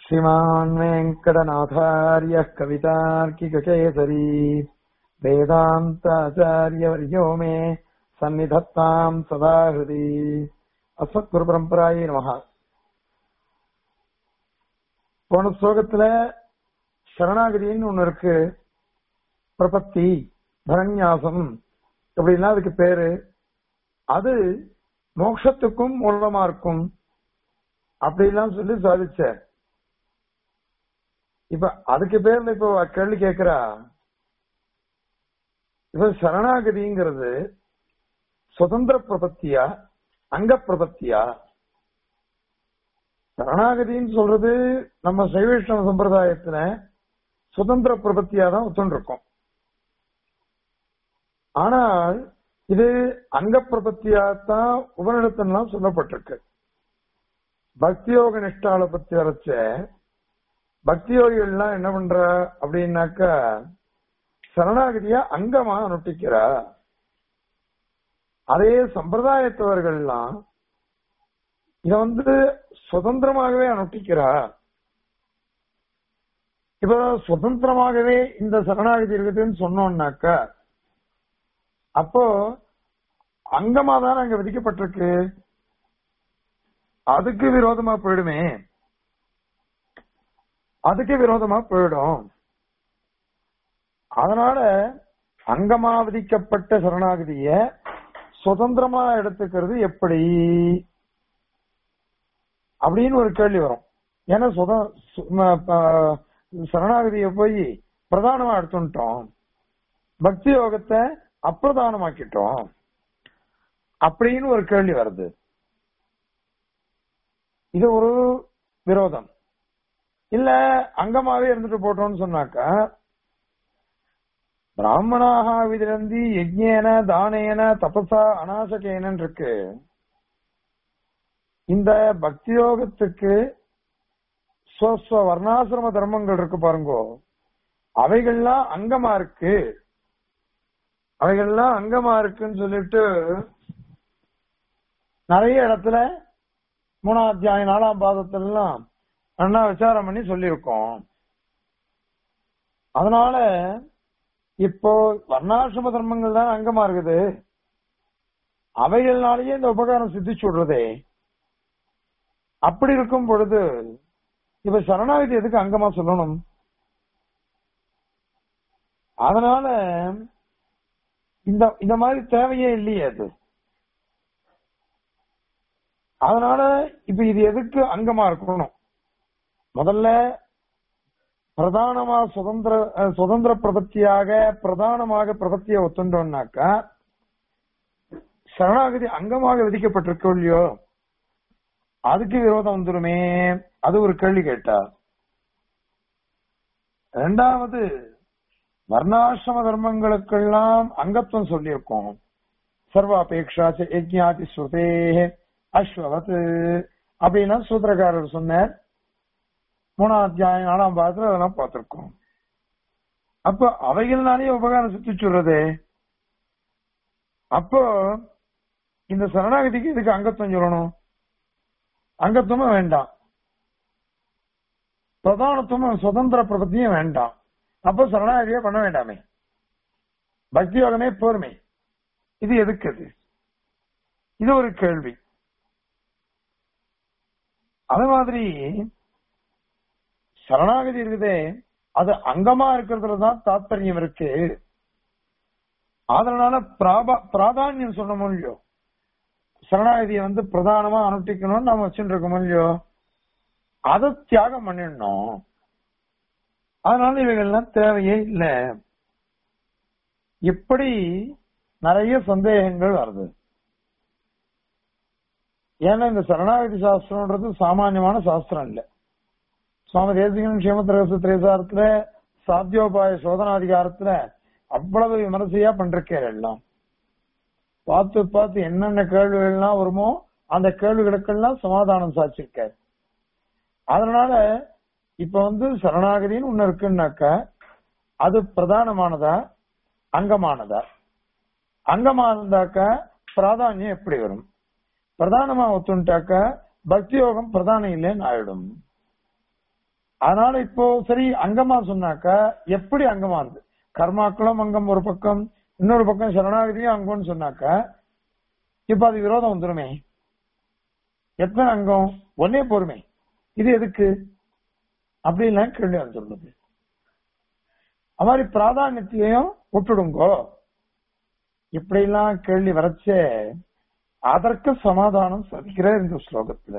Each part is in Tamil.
श्रीमान् वेङ्कटनाथार्यः कवितार्किककेसरी वेदान्ताचार्यवर्यो मे सन्निधत्ताम् सदा हृदि அஸ்மத்குருபரம்பராயே நமகா போன ஸ்லோகத்துல சரணாகதின்னு ஒண்ணு இருக்கு பிரபத்தி பரநியாசம் அப்படின்னா அதுக்கு பேரு அது மோட்சத்துக்கும் மூலமா இருக்கும் அப்படிலாம் சொல்லி சாதிச்ச இப்ப அதுக்கு பேர்ல இப்ப கேள்வி கேக்குறா இப்ப சரணாகதிங்கிறது சுதந்திர பிரபத்தியா அங்க பிரபத்தியா சரணாகதின்னு சொல்றது நம்ம சைவேஷ்ணவ சம்பிரதாயத்துல சுதந்திர பிரபத்தியா தான் ஒத்துருக்கோம் ஆனால் இது அங்க பிரபத்தியா தான் உபநிடத்தெல்லாம் சொல்லப்பட்டிருக்கு பக்தியோக நிஷ்டால பத்தி வரைச்ச பக்தியோகிகள்லாம் என்ன பண்ற அப்படின்னாக்கா சரணாகதியா அங்கமா அனுஷ்டிக்கிறா அதே சம்பிரதாயத்தவர்கள்லாம் இத வந்து சுதந்திரமாகவே அனுஷ்டிக்கிறா இப்ப சுதந்திரமாகவே இந்த சரணாகதி இருக்குதுன்னு சொன்னோம்னாக்கா அப்போ அங்கமா தான் அங்க விதிக்கப்பட்டிருக்கு அதுக்கு விரோதமா போயிடுமே அதுக்கு விரோதமா போயிடும் அதனால அங்கமா விதிக்கப்பட்ட சரணாகதிய சுதந்திரமா எடுத்துக்கிறது எப்படி அப்படின்னு ஒரு கேள்வி வரும் ஏன்னா சுத சரணாகதிய போய் பிரதானமா எடுத்துட்டோம் பக்தி யோகத்தை அப்பிரதானமாக்கிட்டோம் அப்படின்னு ஒரு கேள்வி வருது இது ஒரு விரோதம் இல்ல அங்கமாவே இருந்துட்டு போட்டோம்னு சொன்னாக்கா பிராமணாக விதிரந்தி யஜ்யேன தானேன தபசா அநாசகேனன் இருக்கு இந்த பக்தியோகத்துக்கு ஸ்வஸ்வ வர்ணாசிரம தர்மங்கள் இருக்கு பாருங்கோ அவைகள்லாம் அங்கமா இருக்கு அவைகள்லாம் அங்கமா இருக்குன்னு சொல்லிட்டு நிறைய இடத்துல மூணாம் அத்தியாயம் நாலாம் பாதத்திலாம் அண்ணா விசாரம் பண்ணி சொல்லியிருக்கோம் அதனால இப்போ வர்ணாசிரம தர்மங்கள் தான் அங்கமா இருக்குது அவைகள்னாலேயே இந்த உபகாரம் சித்திச்சு விடுறதே அப்படி இருக்கும் பொழுது இப்ப சரணாகதி எதுக்கு அங்கமா சொல்லணும் அதனால இந்த இந்த மாதிரி தேவையே இல்லையே அது அதனால இப்ப இது எதுக்கு அங்கமா இருக்கணும் முதல்ல பிரதானமா சுதந்திர சுதந்திர பிரபத்தியாக பிரதானமாக பிரபத்தியை ஒத்துண்டோம்னாக்கா சரணாகதி அங்கமாக விதிக்கப்பட்டிருக்கோ இல்லையோ அதுக்கு விரோதம் வந்துருமே அது ஒரு கேள்வி கேட்டா ரெண்டாவது வர்ணாசிரம தர்மங்களுக்கெல்லாம் அங்கத்துவம் சொல்லியிருக்கோம் சர்வாபேக்ஷா யஜ்ஞாதி ஸ்ருதே அஸ்வவத் அப்படின்னா சூத்திரக்காரர் சொன்னார் மூணாம் அத்தியாயம் நாலாம் பாகத்துல அதெல்லாம் பார்த்திருக்கோம் அப்ப அவைகள்னாலே உபகாரம் சுத்தி சொல்றதே அப்போ இந்த சரணாகதிக்கு இதுக்கு அங்கத்துவம் சொல்லணும் அங்கத்துவமும் வேண்டாம் பிரதானத்துவமும் சுதந்திர பிரபத்தியும் வேண்டாம் அப்போ சரணாகதியே பண்ண வேண்டாமே பக்தி யோகமே போருமே இது எதுக்கு அது இது ஒரு கேள்வி அது மாதிரி சரணாகதி இருக்குதே அது அங்கமா இருக்கிறதுல தான் தாத்பரியம் இருக்கு அதனால பிராதானியம் சொன்ன இல்லையோ சரணாகதியை வந்து பிரதானமா அனுஷ்டிக்கணும்னு நம்ம வச்சுட்டு இருக்கோம் இல்லையோ அதை தியாகம் பண்ணிடணும் அதனால இவைகள்லாம் தேவையே இல்லை இப்படி நிறைய சந்தேகங்கள் வருது ஏன்னா இந்த சரணாகதி சாஸ்திரம்ன்றது சாமானியமான சாஸ்திரம் இல்லை சுவாமி தேசிகன் க்ஷேமத்திரகச திரேசாரத்துல சாத்தியோபாய சோதனாதிகாரத்துல அவ்வளவு விமர்சையா பண்றேன் எல்லாம் பார்த்து பார்த்து என்னென்ன கேள்விகள்லாம் வருமோ அந்த கேள்விகளுக்கெல்லாம் சமாதானம் சாச்சிருக்காரு அதனால இப்ப வந்து சரணாகதின்னு ஒண்ணு இருக்குன்னாக்கா அது பிரதானமானதா அங்கமானதா அங்கமா இருந்தாக்கா பிராதானியம் எப்படி வரும் பிரதானமா ஒத்துட்டாக்கா பக்தி யோகம் பிரதானம் இல்லைன்னு ஆயிடும் அதனால இப்போ சரி அங்கமா சொன்னாக்கா எப்படி அங்கமா இருந்து கர்மாக்களும் அங்கம் ஒரு பக்கம் இன்னொரு பக்கம் சரணாகதியும் அங்கம்னு சொன்னாக்கா இப்ப அது விரோதம் வந்துருமே எத்தனை அங்கம் ஒன்னே போருமே இது எதுக்கு அப்படின்லாம் கேள்வி வந்துள்ளது அது மாதிரி பிராதானியத்தையும் விட்டுடுங்கோ இப்படிலாம் கேள்வி வரச்சே அதற்கு சமாதானம் சதிக்கிறார் இந்த ஸ்லோகத்துல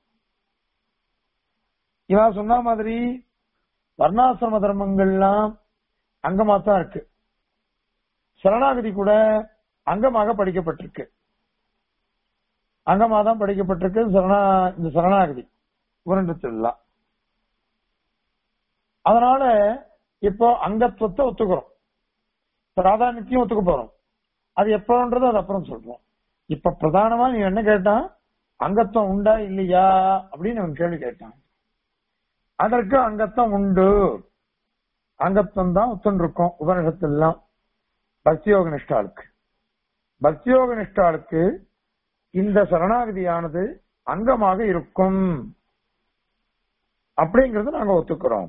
இவா சொன்ன மாதிரி வர்ணாசிரம தர்மங்கள்லாம் அங்கமா தான் இருக்கு சரணாகதி கூட அங்கமாக படிக்கப்பட்டிருக்கு அங்கமா தான் படிக்கப்பட்டிருக்கு சரணா இந்த சரணாகதி உரண்டத்திலாம் அதனால இப்போ அங்கத்துவத்தை ஒத்துக்கிறோம் பிராதானியத்தையும் ஒத்துக்க போறோம் அது எப்போன்றது அது அப்புறம் சொல்றோம் இப்ப பிரதானமா நீ என்ன கேட்டான் அங்கத்துவம் உண்டா இல்லையா அப்படின்னு அவன் கேள்வி கேட்டான் அதற்கு அங்கத்தம் உண்டு அங்கத்தம் தான் ஒத்துருக்கும் உபனிஷத்தெல்லாம் பக்தியோக நிஷ்டாளுக்கு பக்தியோக நிஷ்டாளுக்கு இந்த சரணாகதியானது அங்கமாக இருக்கும் அப்படிங்கறது நாங்க ஒத்துக்கிறோம்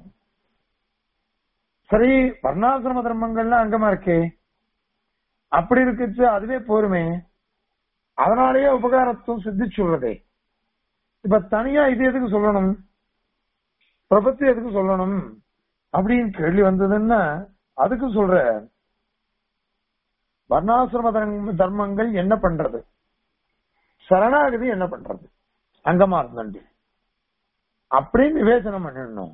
சரி வர்ணாசிரம தர்மங்கள்லாம் அங்கமா இருக்கே அப்படி இருக்குச்சு அதுவே போருமே அதனாலேயே உபகாரத்துவம் சித்திச்சுள்ளதே இப்ப தனியா இது எதுக்கு சொல்லணும் பிரபத்தி எதுக்கு சொல்லணும் அப்படின்னு கேள்வி வந்ததுன்னா அதுக்கு சொல்ற வர்ணாசிரம தர்ம- தர்மங்கள் என்ன பண்றது சரணாகதி என்ன பண்றது அங்கமா இருந்தாண்டி அப்படின்னு விவேச்சனம் பண்ணிடணும்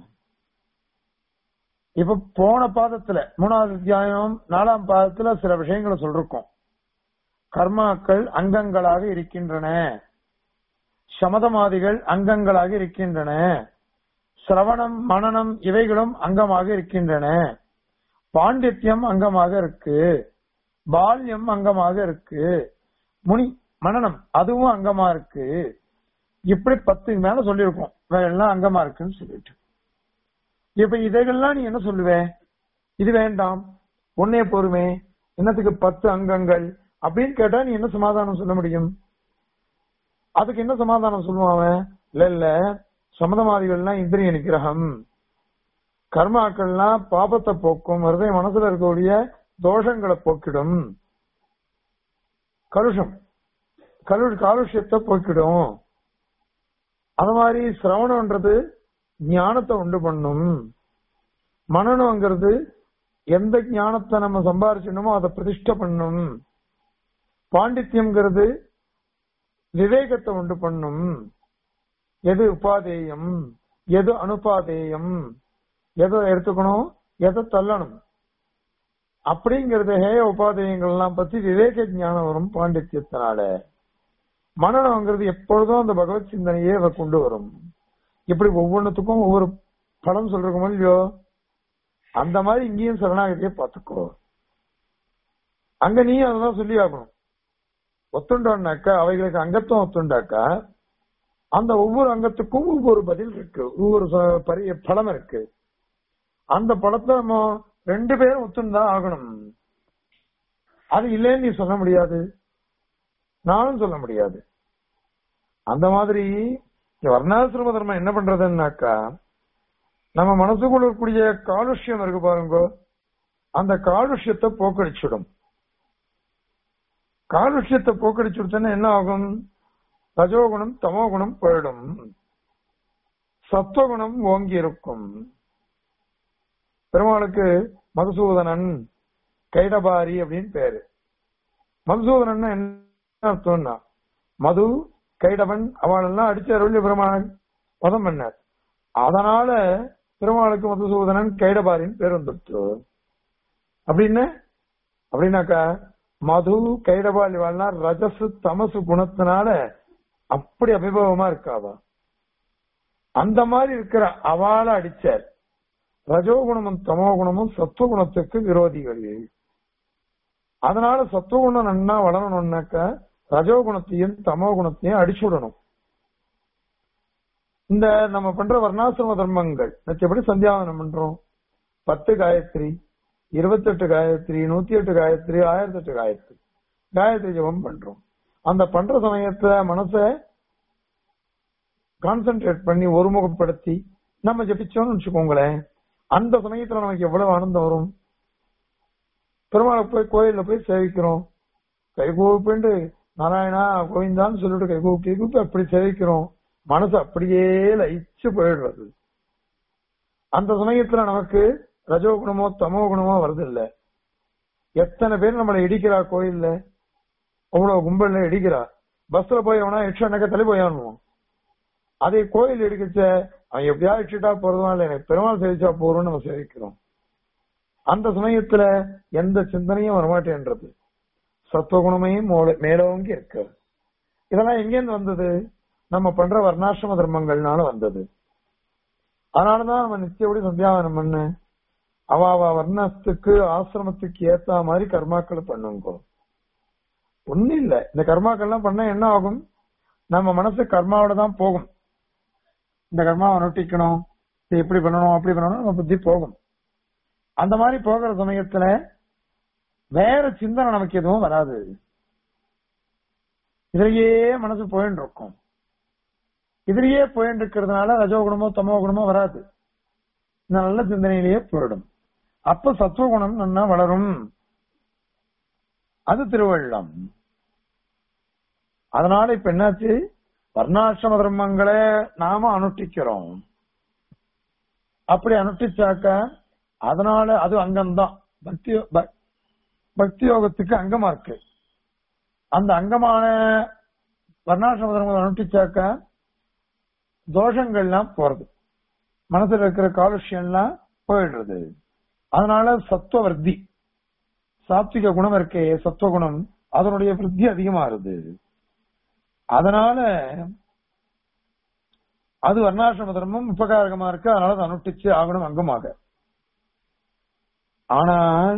இப்ப போன பாதத்துல மூணாவது அத்தியாயம் நாலாம் பாதத்துல சில விஷயங்களை சொல்லிருக்கோம் கர்மாக்கள் அங்கங்களாக இருக்கின்றன சமதமாதிகள் அங்கங்களாக இருக்கின்றன சிரவணம் மனனம் இவைகளும் அங்கமாக இருக்கின்றன பாண்டித்யம் அங்கமாக இருக்கு பால்யம் அங்கமாக இருக்கு முனி மனனம் அதுவும் அங்கமா இருக்கு இப்படி பத்துக்கு மேல சொல்லியிருக்கோம் வேற எல்லாம் அங்கமா இருக்குன்னு சொல்லிட்டு இப்ப இதைகள்லாம் நீ என்ன சொல்லுவ இது வேண்டாம் ஒன்னே பொறுமே என்னத்துக்கு பத்து அங்கங்கள் அப்படின்னு கேட்டா நீ என்ன சமாதானம் சொல்ல முடியும் அதுக்கு என்ன சமாதானம் சொல்லுவான் அவன் இல்ல இல்ல சமதமாதிகள்லாம் இந்திரிய நிகிரகம் கர்மாக்கள்லாம் பாபத்தை போக்கும் ஹிருதய மனசுல இருக்கக்கூடிய தோஷங்களை போக்கிடும் கலுஷம் கலு காலுஷ்யத்தை போக்கிடும் அது மாதிரி சிரவணம்ன்றது ஞானத்தை உண்டு பண்ணும் மனநம்ங்கிறது எந்த ஞானத்தை நம்ம சம்பாரிச்சணுமோ அதை பிரதிஷ்டை பண்ணும் பாண்டித்யம்ங்கிறது விவேகத்தை உண்டு பண்ணும் எது உபாதேயம் எது அனுபாதேயம் எதை எடுத்துக்கணும் எதை தள்ளணும் அப்படிங்கறது ஹேய உபாதேயங்கள் எல்லாம் பத்தி விவேக ஞானம் வரும் பாண்டித்யத்தினால மனநம்ங்கிறது எப்பொழுதும் அந்த பகவத் சிந்தனையே அதை கொண்டு வரும் இப்படி ஒவ்வொன்றுத்துக்கும் ஒவ்வொரு படம் சொல்றோமோ இல்லையோ அந்த மாதிரி இங்கேயும் சரணாகதியை பார்த்துக்கோ அங்க நீ அதெல்லாம் சொல்லி ஆகணும் ஒத்துண்டோம்னாக்கா அவைகளுக்கு அங்கத்துவம் ஒத்துண்டாக்கா அந்த ஒவ்வொரு அங்கத்துக்கும் ஒவ்வொரு பதில் இருக்கு ஒவ்வொரு ச- பரிய படம் இருக்கு அந்த படத்தை நம்ம ரெண்டு பேரும் ஒத்துண்டா ஆகணும் அது இல்லைன்னு நீ சொல்ல முடியாது நானும் சொல்ல முடியாது அந்த மாதிரி இந்த வர்ணாசிரம தர்மம் என்ன பண்றதுன்னாக்கா நம்ம மனசுக்குள்ள இருக்கக்கூடிய காலுஷ்யம் இருக்கு பாருங்க அந்த காலுஷ்யத்தை போக்கடிச்சிடும் காலுஷ்யத்தை போக்கடிச்சுடுச்சுன்னா என்ன ஆகும் ரஜோகுணம் தமோகுணம் போயிடும் சத்துவகுணம் ஓங்கி இருக்கும் பெருமாளுக்கு மதுசூதனன் கைடபாரி அப்படின்னு பேரு மதுசூதனன் என்ன அர்த்தம்னா மது கைடவன் அவளெல்லாம் அடிச்சு அருள்ய பெருமாள் பதம் பண்ணார் அதனால பெருமாளுக்கு மதுசூதனன் கைடபாரின்னு பேர் வந்துடுச்சு அப்படின்னு அப்படின்னாக்கா மது கைடபாலி வாழ்னா ரஜசு தமசு குணத்தினால அப்படி அபிபவமா இருக்காவா அந்த மாதிரி இருக்கிற அவாள அடிச்சார் ரஜோகுணமும் தமோகுணமும் சத்துவகுணத்துக்கு விரோதிகள் அதனால சத்துவகுணம் நன்னா வளரணும்னாக்கா ரஜோகுணத்தையும் தமோகுணத்தையும் அடிச்சுடணும் இந்த நம்ம பண்ற வர்ணாசிரம தர்மங்கள் எப்படி சந்தியாவனம் பண்றோம் பத்து காயத்ரி இருபத்தெட்டு காயத்ரி நூத்தி எட்டு காயத்ரி ஆயிரத்தி எட்டு காயத்ரி காயத்ரி ஜபம் பண்றோம் அந்த பண்ற சமயத்துல மனச கான்சென்ட்ரேட் பண்ணி ஒருமுகப்படுத்தி நம்ம ஜபிச்சோம்னு வச்சுக்கோங்களேன் அந்த சமயத்துல நமக்கு எவ்வளவு ஆனந்தம் வரும் பெருமாளை போய் கோயில்ல போய் சேவிக்கிறோம் கைகூப்பிண்டு நாராயணா கோவிந்தான்னு சொல்லிட்டு கைகூப்பி கைகூப்பி அப்படி சேவிக்கிறோம் மனசு அப்படியே லயிச்சு போயிடுறது அந்த சமயத்துல நமக்கு ரஜோ குணமோ தமோ குணமோ வருது இல்ல எத்தனை பேர் நம்மளை இடிக்கிறா கோயில்ல அவ்வளவு கும்பல்ல இடிக்கிறா பஸ்ல போய் அவனா எக்ஸ்ட்ரா நகத்தலே போயானுவோம் அதே கோயில் இடிக்கச்ச அவன் எப்படியா இடிச்சுட்டா போறதும் இல்லை எனக்கு பெருமாள் சேவிச்சா போறோம்னு நம்ம சேவிக்கிறோம் அந்த சமயத்துல எந்த சிந்தனையும் வரமாட்டேன்றது சத்துவகுணமையும் மோல- மேலோங்கி இருக்கு இதெல்லாம் எங்கேருந்து வந்தது நம்ம பண்ற வர்ணாசிரம தர்மங்கள்னால வந்தது அதனாலதான் நம்ம நித்தியபடி சந்தியாவனம் பண்ணு அவ அவ வர்ணத்துக்கு ஆசிரமத்துக்கு ஏத்த மாதிரி கர்மாக்களை பண்ணுங்க ஒண்ணும் இல்ல இந்த கர்மாக்கள்லாம் பண்ணா என்ன ஆகும் நம்ம மனசு கர்மாவோட தான் போகும் இந்த கர்மாவை நொட்டிக்கணும் இது இப்படி பண்ணணும் அப்படி பண்ணணும் நம்ம புத்தி போகும் அந்த மாதிரி போகிற சமயத்துல வேற சிந்தனை நமக்கு எதுவும் வராது இதுலயே மனசு போயின்னு இருக்கும் இதுலயே போயின்னு இருக்கிறதுனால ரஜோகுணமோ தமோ குணமோ வராது இந்த நல்ல சிந்தனையிலேயே போயிடும் அப்ப சத்துவகுணம் நல்லா வளரும் அது திருவள்ளம் அதனால இப்ப என்னாச்சு வர்ணாசிரம தர்மங்களை நாம அனுஷ்டிக்கிறோம் அப்படி அனுஷ்டிச்சாக்க அதனால அது அங்கம்தான் பக்தி ப- பக்தி யோகத்துக்கு அங்கமா இருக்கு அந்த அங்கமான வர்ணாசிரம தர்மங்களை அனுஷ்டிச்சாக்க தோஷங்கள்லாம் போறது மனசுல இருக்கிற காலுஷ்யம்லாம் போயிடுறது அதனால சத்துவ விருத்தி சாத்விக குணம் இருக்கே சத்துவ குணம் அதனுடைய விருத்தி அதிகமாகுது அதனால அது வர்ணாசிரம தர்மம் உபகாரகமா இருக்கு அதனால அதை அனுஷ்டிச்சு ஆகணும் அங்கமாக ஆனால்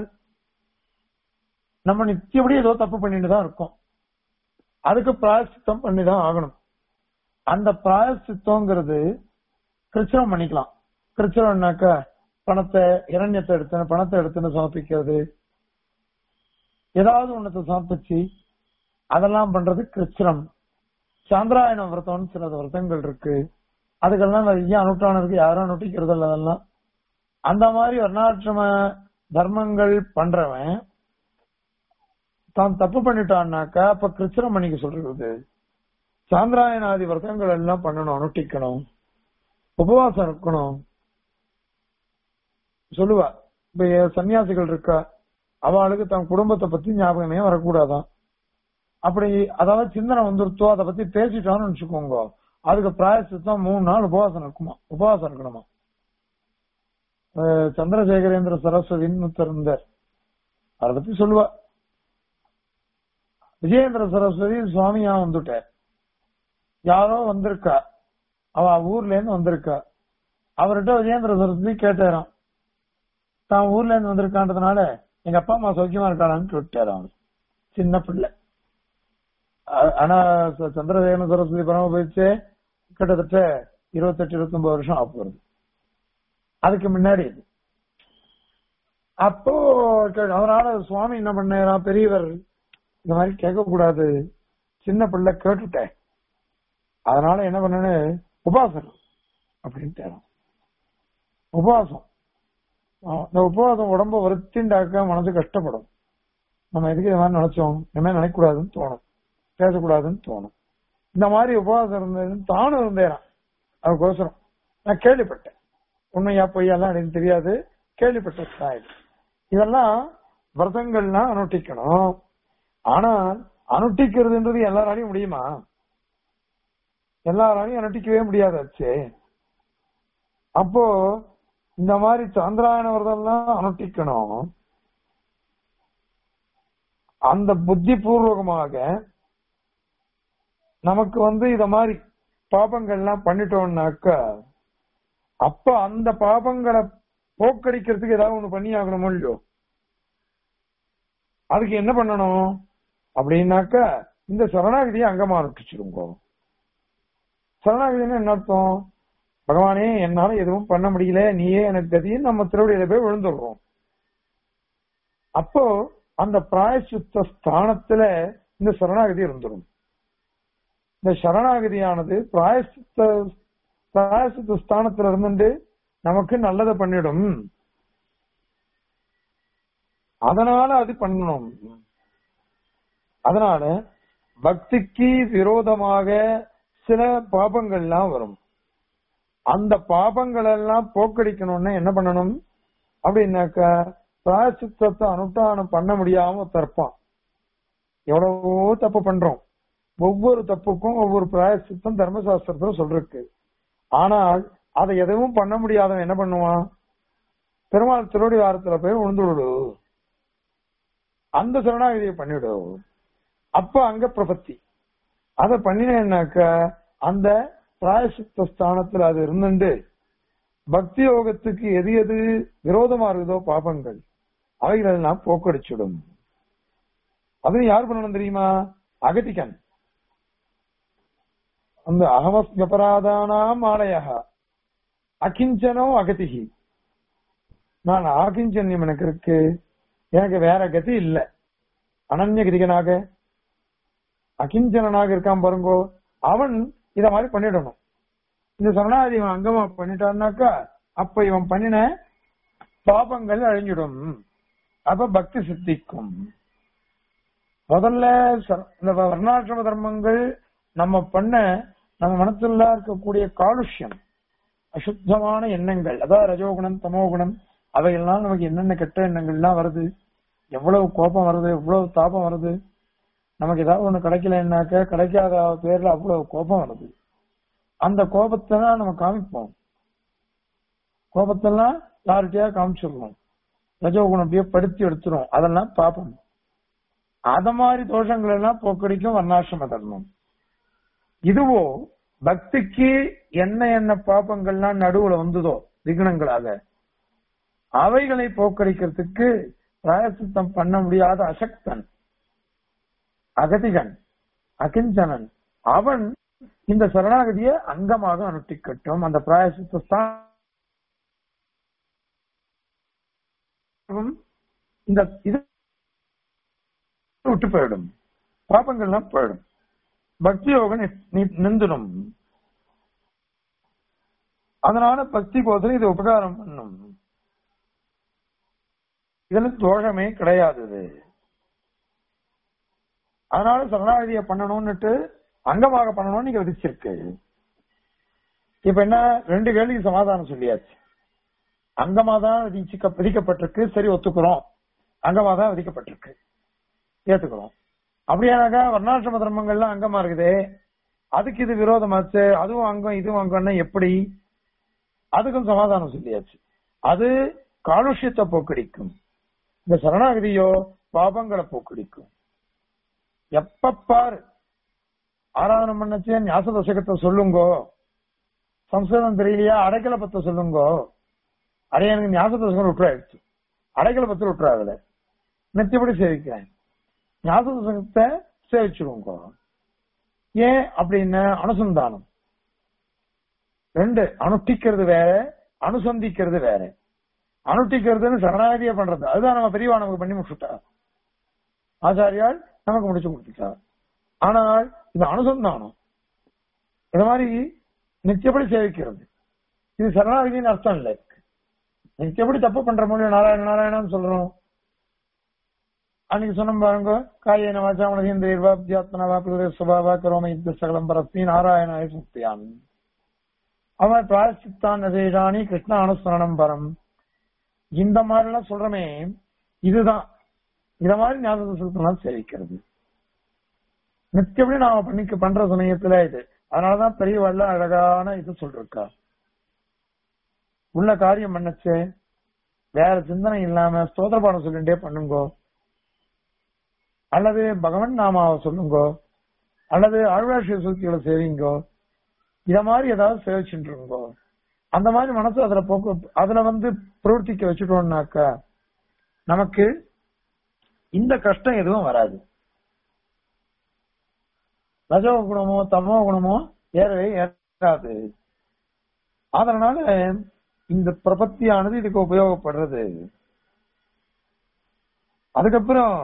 நம்ம நித்தியபடி ஏதோ தப்பு பண்ணிட்டு தான் இருக்கோம் அதுக்கு பிராயசித்தம் பண்ணி தான் ஆகணும் அந்த பிராயசித்தம்ங்கிறது கிருச்சனம் பண்ணிக்கலாம் கிருச்சனம்னாக்க பணத்தை இரண்யத்தை எடுத்துன்னு பணத்தை எடுத்துன்னு சமர்ப்பிக்கிறது ஏதாவது ஒண்ணத்தை சமர்ப்பிச்சு அதெல்லாம் பண்றது கிருச்சனம் சாந்திராயண விரதம்னு சில விரதங்கள் இருக்கு அதுக்கெல்லாம் நிறைய அனுஷ்டானம் இருக்கு யாரும் அனுஷ்டிக்கிறது இல்ல அதெல்லாம் அந்த மாதிரி வர்ணாசிரம தர்மங்கள் பண்றவன் தான் தப்பு பண்ணிட்டான்னாக்கா அப்ப கிருச்சனம் பண்ணிக்க சொல்றது சாந்திராயணாதி விரதங்கள் எல்லாம் பண்ணணும் அனுஷ்டிக்கணும் உபவாசம் இருக்கணும் சொல்லுவா இப்ப சன்னியாசிகள் இருக்கா அவளுக்கு தன் குடும்பத்தை பத்தி ஞாபகமே வரக்கூடாதான் அப்படி அதாவது சிந்தனை வந்துருத்தோ அதை பத்தி பேசிட்டோம்னு வச்சுக்கோங்க அதுக்கு பிராயசித்தம் மூணு நாள் உபவாசம் இருக்குமா உபவாசம் இருக்கணுமா அஹ் சந்திரசேகரேந்திர சரஸ்வதின்னு ஒருத்தர் இருந்தார் அதை பத்தி சொல்லுவா விஜயேந்திர சரஸ்வதி சுவாமியா வந்துட்டார் யாரோ வந்திருக்கா அவ ஊர்ல இருந்து வந்திருக்கா அவர்கிட்ட விஜயேந்திர சரஸ்வதி கேட்டாராம் தான் ஊர்ல இருந்து வந்திருக்கான்றதுனால எங்க அப்பா அம்மா சௌக்கியமா இருக்காளான்னு கேட்டாராம் அவர் சின்ன பிள்ளை ஆ- ஆனா ச- சந்திரசேகரன் சரஸ்வதி பரம போயிடுச்சு கிட்டத்தட்ட இருபத்தெட்டு இருபத்தி ஒன்பது வருஷம் ஆக போறது அதுக்கு முன்னாடி இது. அப்போ கே- அதனால சுவாமி என்ன பண்ணா பெரியவர் இந்த மாதிரி கேட்க கூடாது சின்ன பிள்ளை கேட்டுட்டேன் அதனால என்ன பண்ணனு உபாசம் அப்படின்ட்டு உபவாசம் ஆ, இந்த உபவாசம் உடம்ப வருத்திண்டாக்க மனசு கஷ்டப்படும் நம்ம எதுக்கு இது மாதிரி நினைச்சோம் இனிமே நினைக்கக்கூடாதுன்னு தோணும் பேசக்கூடாதுன்னு தோணும் இந்த மாதிரி உபவாசம் இருந்ததுன்னு தானும் இருந்தேன் அதுக்கோசரம் நான் கேள்விப்பட்டேன் உண்மையா பொய்யெல்லாம் எனக்கு தெரியாது கேள்விப்பட்ட சாயல் இதெல்லாம் விரதங்கள்லாம் அனுஷ்டிக்கணும் ஆனா அனுஷ்டிக்கிறதுன்றது எல்லாராலையும் முடியுமா எல்லாராலையும் அனுஷ்டிக்கவே முடியாதாச்சே அப்போ இந்த மாதிரி சாந்திராயண விரதம்லாம் அனுஷ்டிக்கணும் அந்த புத்தி பூர்வகமாக நமக்கு வந்து இத மாதிரி பாபங்கள்லாம் பண்ணிட்டோம்னாக்கா அப்ப அந்த பாபங்களை போக்கடிக்கிறதுக்கு ஏதாவது ஒண்ணு பண்ணி ஆகணும் இல்லையோ அதுக்கு என்ன பண்ணணும் அப்படின்னாக்கா இந்த சரணாகதியை அங்கமா அனுப்பிச்சிருங்க சரணாகதினா என்ன அர்த்தம் பகவானே என்னால எதுவும் பண்ண முடியல நீயே எனக்கு கதின்னு நம்ம திருவடியில போய் விழுந்துடுறோம் அப்போ அந்த பிராயசித்த ஸ்தானத்துல இந்த சரணாகதி இருந்துடும் இந்த சரணாகதியானது பிராயசித்த பிராயசித்த ஸ்தானத்துல இருந்துட்டு நமக்கு நல்லதை பண்ணிடும் அதனால அது பண்ணணும் அதனால பக்திக்கு விரோதமாக சில பாபங்கள்லாம் வரும் அந்த பாபங்கள் எல்லாம் போக்கடிக்கணும்னா என்ன பண்ணணும் அப்படின்னாக்கா பிராயசித்தத்தை அனுஷ்டானம் பண்ண முடியாம தற்பான் எவ்வளவோ தப்பு பண்றோம் ஒவ்வொரு தப்புக்கும் ஒவ்வொரு பிராயசித்தம் தர்மசாஸ்திரத்துல சொல்றக்கு ஆனால் அதை எதுவும் பண்ண முடியாதவன் என்ன பண்ணுவான் பெருமாள் திருவடி வாரத்துல போய் உழுந்து விடு அந்த சரணாகதியை பண்ணிவிடு அப்ப அங்க பிரபத்தி அதை பண்ணினேன்னாக்க அந்த பிராயசித்த ஸ்தானத்துல அது இருந்துட்டு பக்தி யோகத்துக்கு எது எது விரோதமா இருக்குதோ பாபங்கள் அவைகள் எல்லாம் போக்கடிச்சிடும் அது யார் பண்ணணும் தெரியுமா அகதிகன் அந்த அகமஸ்மபராதானாம் ஆலயா அகிஞ்சனோ அகதிகி நான் ஆகிஞ்சன்யம் எனக்கு இருக்கு எனக்கு வேற கதி இல்ல அனன்ய கதிகனாக அகிஞ்சனாக இருக்கான் பாருங்கோ அவன் இத மாதிரி பண்ணிடணும் இந்த சரணாதி இவன் அங்கமா பண்ணிட்டான்னாக்கா அப்ப இவன் பண்ணின பாபங்கள் அழிஞ்சிடும் அப்ப பக்தி சித்திக்கும் முதல்ல ச- இந்த வர்ணாசிரம தர்மங்கள் நம்ம பண்ண நம்ம மனசுல இருக்கக்கூடிய காலுஷ்யம் அசுத்தமான எண்ணங்கள் அதாவது ரஜோகுணம் தமோகுணம் அவையெல்லாம் நமக்கு என்னென்ன கெட்ட எண்ணங்கள்லாம் வருது எவ்வளவு கோபம் வருது எவ்வளவு தாபம் வருது நமக்கு ஏதாவது ஒண்ணு கிடைக்கலன்னாக்க கிடைக்காத பேர்ல அவ்வளவு கோபம் வருது அந்த கோபத்தை தான் நம்ம காமிப்போம் கோபத்தெல்லாம் யார்கிட்டயா காமிச்சிடணும் ரஜோகுணம் அப்படியே படுத்தி எடுத்துரும் அதெல்லாம் பாப்போம் அத மாதிரி தோஷங்கள் எல்லாம் போக்கடிக்கும் வர்ணாசிரம தர்மம் இதுவோ பக்திக்கு என்ன என்ன பாப்பங்கள்லாம் நடுவுல வந்ததோ விக்னங்களாக அவைகளை போக்கடிக்கிறதுக்கு பிராயசித்தம் பண்ண முடியாத அசக்தன் அகதிகன் அகிஞ்சனன் அவன் இந்த சரணாகதியை அங்கமாக அனுஷ்டிக்கட்டும் அந்த பிராயசித்த ஸ்தானம் இந்த இது விட்டு போயிடும் பாப்பங்கள்லாம் போயிடும் பக்தி யோகம் நி- நி- நிந்துடும் அதனால பக்தி கோசரம் இது உபகாரம் பண்ணும் இதுல தோஷமே கிடையாது இது. அதனால சரணாகதியை பண்ணணும்னுட்டு அங்கமாக பண்ணணும்னு நீங்க விதிச்சிருக்கு இப்ப என்ன ரெண்டு கேள்விக்கு சமாதானம் சொல்லியாச்சு அங்கமா தான் விதிச்சுக்க விதிக்கப்பட்டிருக்கு சரி ஒத்துக்கிறோம் அங்கமா தான் விதிக்கப்பட்டிருக்கு ஏத்துக்கிறோம் அப்படியானாக்கா வர்ணாசிரம தர்மங்கள்லாம் அங்கமா இருக்குதே அதுக்கு இது விரோதமாச்சு அதுவும் அங்கம் இதுவும் அங்கம்னா எப்படி அதுக்கும் சமாதானம் சொல்லியாச்சு அது காலுஷ்யத்தை போக்கடிக்கும் இந்த சரணாகதியோ பாபங்களை போக்கடிக்கும் எப்ப பாரு ஆராதனை பண்ணச்சே ஞாச தசகத்தை சொல்லுங்கோ சம்ஸ்கிருதம் தெரியலையா அடைக்கல பத்த சொல்லுங்கோ அடைய எனக்கு ஞாச தசகம் விட்டுறாயிடுச்சு அடைக்கல பத்து விட்டுறாதுல நித்தியப்படி சேவிக்கிறேன் ஞாச தசகத்தை சேவிச்சுடுங்கோ ஏன் அப்படின்னு அனுசந்தானம் ரெண்டு அனுஷ்டிக்கிறது வேற அனுசந்திக்கிறது வேற அனுஷ்டிக்கிறதுன்னு சரணாகதியா பண்றது அதுதான் நம்ம பெரியவா நமக்கு பண்ணி முடிச்சுட்டா ஆச்சாரியால் நமக்கு முடிச்சு கொடுத்துட்டார் ஆனால் இது அனுசந்தானம் இந்த மாதிரி நித்தியப்படி சேவிக்கிறது இது சரணாகதின்னு அர்த்தம் இல்லை நித்தியப்படி தப்பு பண்ற முடியும் நாராயண நாராயணன்னு சொல்றோம் அன்னைக்கு சொன்ன பாருங்க காயேன வாச்சா உனது வாப்தியாத்மனவா பிரதே சுபாவா கரோம யுத்த சகலம் பரஸ்மி நாராயணாய சுத்தியான் அவன் பிராயசித்தான் நதேஷானி கிருஷ்ண அனுஸ்மரணம் பரம் இந்த மாதிரி எல்லாம் சொல்றமே இதுதான் இத மாதிரி ஞாபகம் சேவிக்கிறது நித்தியப்படி நாம பண்ணிக்க பண்ற சமயத்துல இது அதனாலதான் பெரியவாள்ல அழகான இது சொல்றா உள்ள காரியம் பண்ணச்சே வேற சிந்தனை இல்லாம ஸ்தோத்திர பாடம் சொல்லிட்டே பண்ணுங்கோ அல்லது பகவன் நாமாவை சொல்லுங்கோ அல்லது ஆழ்வாசிய சூழ்ச்சிகளை சேவிங்கோ இத மாதிரி ஏதாவது சேவிச்சுட்டு இருங்கோ அந்த மாதிரி மனசு அதுல போக்கு அதுல வந்து பிரவர்த்திக்க வச்சுட்டோம்னாக்கா நமக்கு இந்த கஷ்டம் எதுவும் வராது ரஜோ குணமோ தமோ குணமோ ஏறவே ஏறாது அதனால இந்த பிரபத்தியானது இதுக்கு உபயோகப்படுறது அதுக்கப்புறம்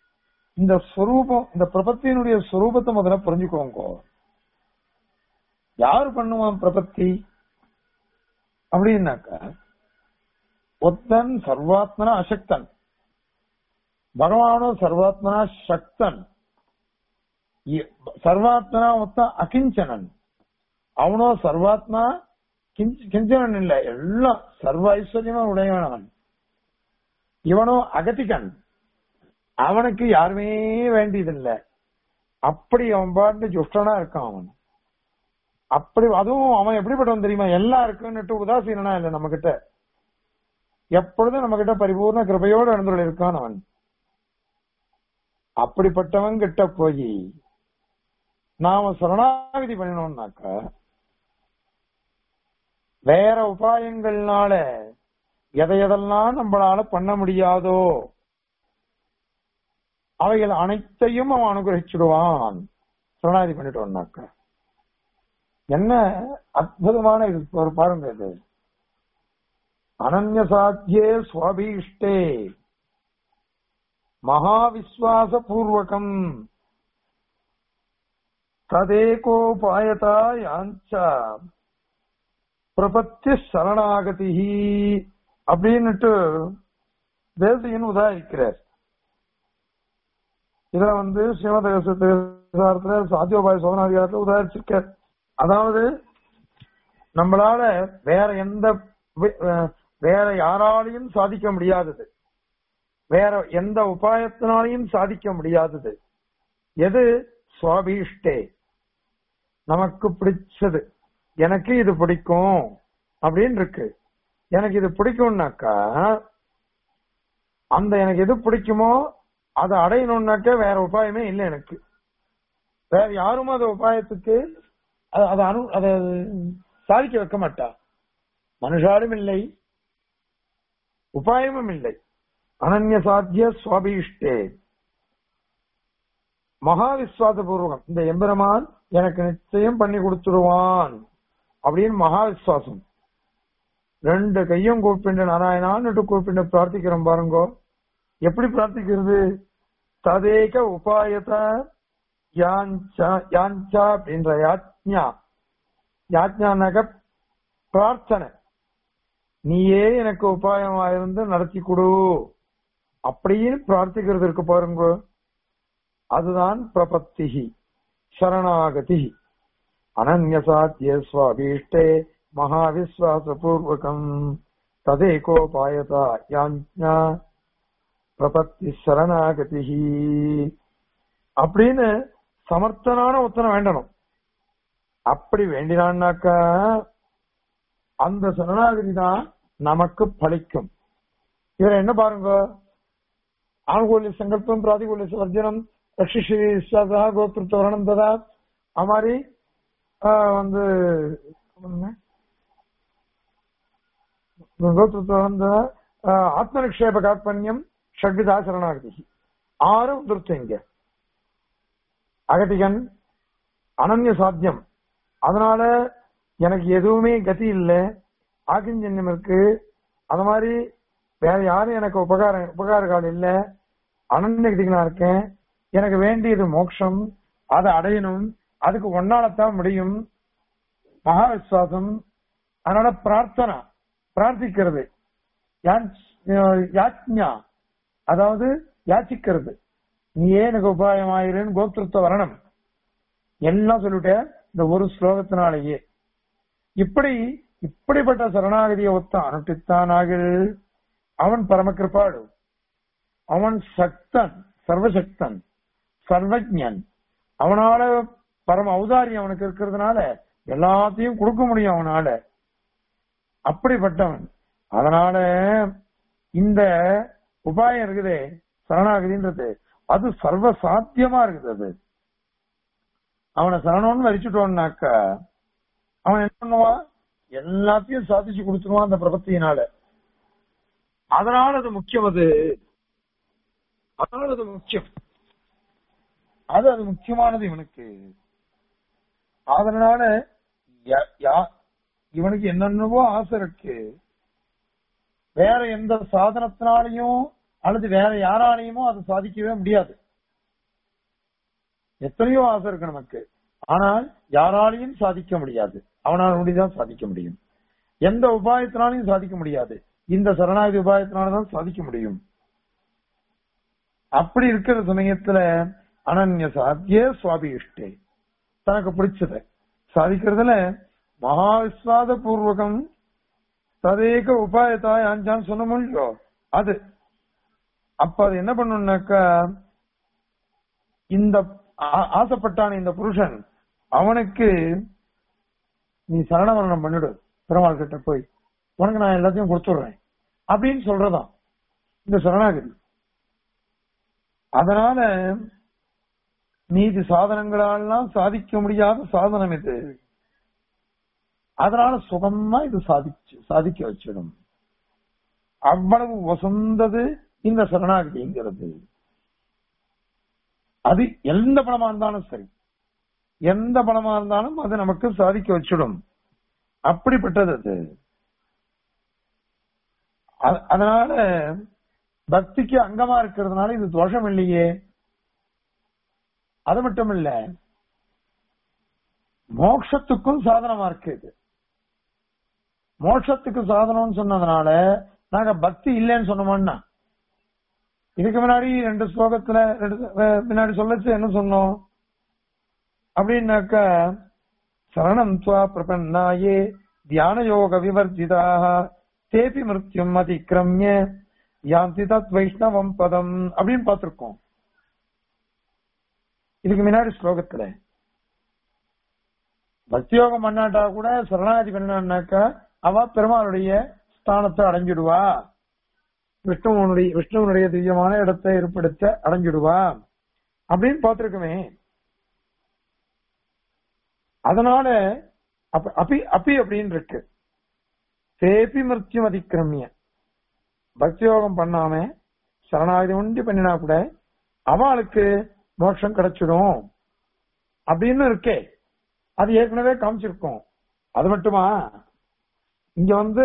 இந்த ஸ்வரூபம் இந்த பிரபத்தியினுடைய ஸ்வரூபத்தை முதல்ல புரிஞ்சுக்கோங்க யாரு பண்ணுவான் பிரபத்தி அப்படின்னாக்கா ஒத்தன் சர்வாத்மனா அசக்தன் பகவானோ சர்வாத்மனா சக்தன் இ- சர்வாத்மனா ஒத்தன் அகிஞ்சனன் அவனோ சர்வாத்மா கிஞ்ச- கிஞ்சனன் இல்ல எல்லாம் சர்வ ஐஸ்வர்யமா உடையவனவன் இவனோ அகதிகன் அவனுக்கு யாருமே வேண்டியதில்லை அப்படி அவன் பாட்டு ஜுஷ்டனா இருக்கான் அவன் அப்படி அதுவும் அவன் எப்படிப்பட்டவன் தெரியுமா எல்லாம் இருக்குன்னுட்டு உதாசீனா இல்ல நம்ம கிட்ட எப்பொழுதும் நம்ம கிட்ட பரிபூர்ண கிருபையோடு எழுந்துள்ள இருக்கான் அவன் அப்படிப்பட்டவன் கிட்ட போய் நாம சரணாகதி பண்ணினோம்னாக்கா வேற உபாயங்கள்னால எதை எதெல்லாம் நம்மளால பண்ண முடியாதோ அவைகள் அனைத்தையும் அவன் அனுகிரகிச்சுடுவான் சரணாகதி பண்ணிட்டோம்னாக்கா என்ன அற்புதமான இது ஒரு பாருங்க இது அனன்ய சாத்தியே சுவாபீஷ்டே மகாவிஸ்வாச பூர்வகம் ததேகோபாயதா யாஞ்ச பிரபத்தி சரணாகதி அப்படின்னுட்டு தேசியன் உதாரிக்கிறார் இதுல வந்து ஸ்ரீமத சாரத்துல சாத்தியோபாய சோதனாதிகாரத்துல உதாரிச்சிருக்கார் அதாவது நம்மளால வேற எந்த வி- அஹ் வேற யாராலையும் சாதிக்க முடியாதது வேற எந்த உபாயத்தினாலையும் சாதிக்க முடியாதது எது சுவாபீஷ்டே நமக்கு பிடிச்சது எனக்கு இது பிடிக்கும் அப்படின்னு இருக்கு எனக்கு இது பிடிக்கும்னாக்கா அந்த எனக்கு எது பிடிக்குமோ அதை அடையணும்னாக்க வேற உபாயமே இல்லை எனக்கு வேற யாரும் அந்த உபாயத்துக்கு அ- அதை அனு அதை சாதிக்க வைக்க மாட்டா மனுஷாலும் இல்லை உபாயமும் இல்லை அனன்ய சாத்திய சுவாபீஷ்டே மகா விஸ்வாச பூர்வகம் இந்த எம்பெருமான் எனக்கு நிச்சயம் பண்ணி கொடுத்துருவான் அப்படின்னு மகா விஸ்வாசம் ரெண்டு கையும் கூப்பிட்டு நாராயணான்னு கூப்பிட்டு பிரார்த்திக்கிறோம் பாருங்கோ எப்படி பிரார்த்திக்கிறது ததேக உபாயத யாஞ்சா யாஞ்சா அப்படின்ற யாத்ஞா யாத்ஞானக பிரார்த்தனை நீயே எனக்கு உபாயமா இருந்து நடத்தி கொடு அப்படின்னு பிரார்த்திக்கிறது இருக்கு பாருங்க அதுதான் பிரபத்திகி சரணாகதி அனன்யசாத்திய சுவாபீஷ்டே மகாவிஸ்வாசபூர்வகம் ததேகோபாயதா யாஞ்ஞா பிரபத்தி சரணாகதி அப்படின்னு சமர்த்தனான உத்தரம் வேண்டணும் அப்படி வேண்டினான்னாக்கா அந்த சரணாகதி தான் நமக்கு பலிக்கும் இவர் என்ன பாருங்க ஆணுகூல்ய சங்கல்பம் பிராதிகூல்ய வர்ஜனம் ரஷிஷி விஸ்வாசா கோத்திருத்தவரணம் ததா அது மாதிரி ஆஹ், வந்து கோத்திருத்தவரணம் ததா ஆஹ், ஆத்மநிக்ஷேப காத்பன்யம் ஷட்விதா சரணாகதி ஆறு வந்துருச்சு இங்க அகதிகன் அனன்ய சாத்தியம் அதனால எனக்கு எதுவுமே கதி இல்லை ஆக்கிஞ்சன்யம் இருக்கு அது மாதிரி வேற யாரும் எனக்கு உபகாரம் உபகாரகால் இல்ல அனன்யகதிகனா இருக்கேன் எனக்கு வேண்டியது மோட்சம் அதை அடையணும் அதுக்கு ஒன்னாலத்தான் முடியும் மகா விசுவாசம் அதனால பிரார்த்தனா பிரார்த்திக்கிறது யாச்- யாச்ஞா அதாவது யாச்சிக்கிறது நீ ஏன் எனக்கு உபாயமாயிருன்னு கோத்திருத்த வரணும் எல்லாம் சொல்லிட்டேன் இந்த ஒரு ஸ்லோகத்தினாலேயே இப்படி இப்படிப்பட்ட சரணாகதியை ஒத்த அனுஷ்டித்தானாகில் அவன் பரமகிருபாடு அவன் சக்தன் சர்வசக்தன் சர்வஜன் அவனால பரம ஔதாரியம் அவனுக்கு இருக்கிறதுனால எல்லாத்தையும் கொடுக்க முடியும் அவனால அப்படிப்பட்டவன் அதனால இந்த உபாயம் இருக்குதே சரணாகதின்றது அது சர்வ சாத்தியமா இருக்குது அது அவனை சரணம்னு வரிச்சுட்டோம்னாக்கா அவன் என்ன பண்ணுவான் எல்லாத்தையும் சாதிச்சு கொடுத்துருவான் அந்த பிரபத்தியினால அதனால அது முக்கியம் அது அதனால அது முக்கியம் அது அது முக்கியமானது இவனுக்கு அதனால ய- யா- இவனுக்கு என்னென்னவோ ஆசை இருக்கு வேற எந்த சாதனத்தினாலையும் அல்லது வேற யாராலையுமோ அதை சாதிக்கவே முடியாது எத்தனையோ ஆசை இருக்கு நமக்கு ஆனால் யாராலையும் சாதிக்க முடியாது அவனால் முடிதான் சாதிக்க முடியும் எந்த உபாயத்தினாலையும் சாதிக்க முடியாது இந்த சரணாகதி உபாயத்தினாலதான் சாதிக்க முடியும் அப்படி இருக்கிற சமயத்துல அனன்ய சாத்திய சுவாபி இஷ்டே தனக்கு பிடிச்சத சாதிக்கிறதுல மகா விஸ்வாத பூர்வகம் ததேக உபாயத்தாய் அஞ்சான்னு சொன்ன முடியோ அது அப்ப அது என்ன பண்ணுனாக்கா இந்த ஆ- ஆசைப்பட்டான இந்த புருஷன் அவனுக்கு நீ சரணவரணம் பண்ணிடு பெருமாள் கிட்ட போய் உனக்கு நான் எல்லாத்தையும் கொடுத்துடுறேன் அப்படின்னு சொல்றதாம் இந்த சரணாகதி அதனால நீதி சாதனங்களாலாம் சாதிக்க முடியாத சாதனம் இது அதனால சுகமா இது சாதிச்சு சாதிக்க வச்சிடும் அவ்வளவு வசந்தது இந்த சரணாகதிங்கிறது அது எந்த பணமா இருந்தாலும் சரி எந்த பணமா இருந்தாலும் அது நமக்கு சாதிக்க வச்சிடும் அப்படிப்பட்டது அது அ- அதனால பக்திக்கு அங்கமா இருக்கிறதுனால இது தோஷம் இல்லையே அது மட்டும் இல்ல மோட்சத்துக்கும் சாதனமா இருக்கு இது மோட்சத்துக்கு சாதனம்னு சொன்னதுனால நாங்க பக்தி இல்லைன்னு சொன்னோம்னா இதுக்கு முன்னாடி ரெண்டு ஸ்லோகத்துல ரெண்டு அஹ், முன்னாடி சொல்லச்சு என்ன சொன்னோம் அப்படின்னாக்கா சரணம் துவா பிரபன்னாயே தியான யோக விவர்ஜிதாக தேபி மிருத்யும் அதிக்கிரமிய யாந்தி தத் வைஷ்ணவம் பதம் அப்படின்னு பார்த்திருக்கோம் இதுக்கு முன்னாடி ஸ்லோகத்துல பக்தியோகம் பண்ணாட்டா கூட சரணாகதி பண்ணான்னாக்கா அவ பெருமாளுடைய ஸ்தானத்தை அடைஞ்சிடுவா விஷ்ணுவனுடைய விஷ்ணுவனுடைய திவ்யமான இடத்தை ஏற்படுத்த அடைஞ்சிடுவா அப்படின்னு பார்த்திருக்குமே அதனால அப்ப அப்பி அப்பி அப்படின்னு இருக்கு தேபி மிருத்யும் அதிக்கிரமிய பக்தியோகம் பண்ணாம சரணாகதி உண்டி பண்ணினா கூட அவளுக்கு மோட்சம் கிடைச்சிடும் அப்படின்னு இருக்கே அது ஏற்கனவே காமிச்சிருக்கோம் அது மட்டுமா இங்க வந்து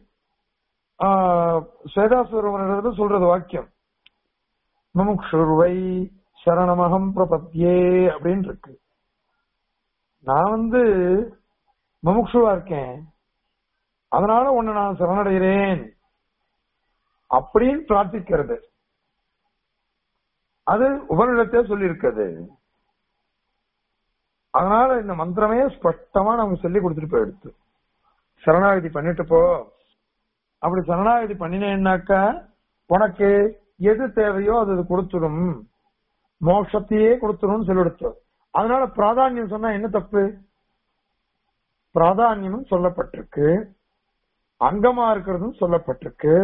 ஸ்வேதாசுரவனிடத்துல சொல்றது வாக்கியம் முமுக்ஷுர்வை சரணமகம் பிரபத்யே அப்படின்னு இருக்கு நான் வந்து முமுக்ஷுவா இருக்கேன் அதனால உன்னை நான் சரணடைகிறேன் அப்படின்னு பிரார்த்திக்கிறது அது உபனிடத்தே சொல்லியிருக்கிறது அதனால இந்த மந்திரமே ஸ்பஷ்டமா நமக்கு சொல்லி கொடுத்துட்டு போயிடுத்து சரணாகதி பண்ணிட்டு போ அப்படி சரணாகதி பண்ணினேன்னாக்கா உனக்கு எது தேவையோ அது அது கொடுத்துடும் மோட்சத்தையே கொடுத்துடும் சொல்லிடுத்து அதனால பிராதானியம் சொன்னா என்ன தப்பு பிராதானியமும் சொல்லப்பட்டிருக்கு அங்கமா இருக்கிறதும் சொல்லப்பட்டிருக்கு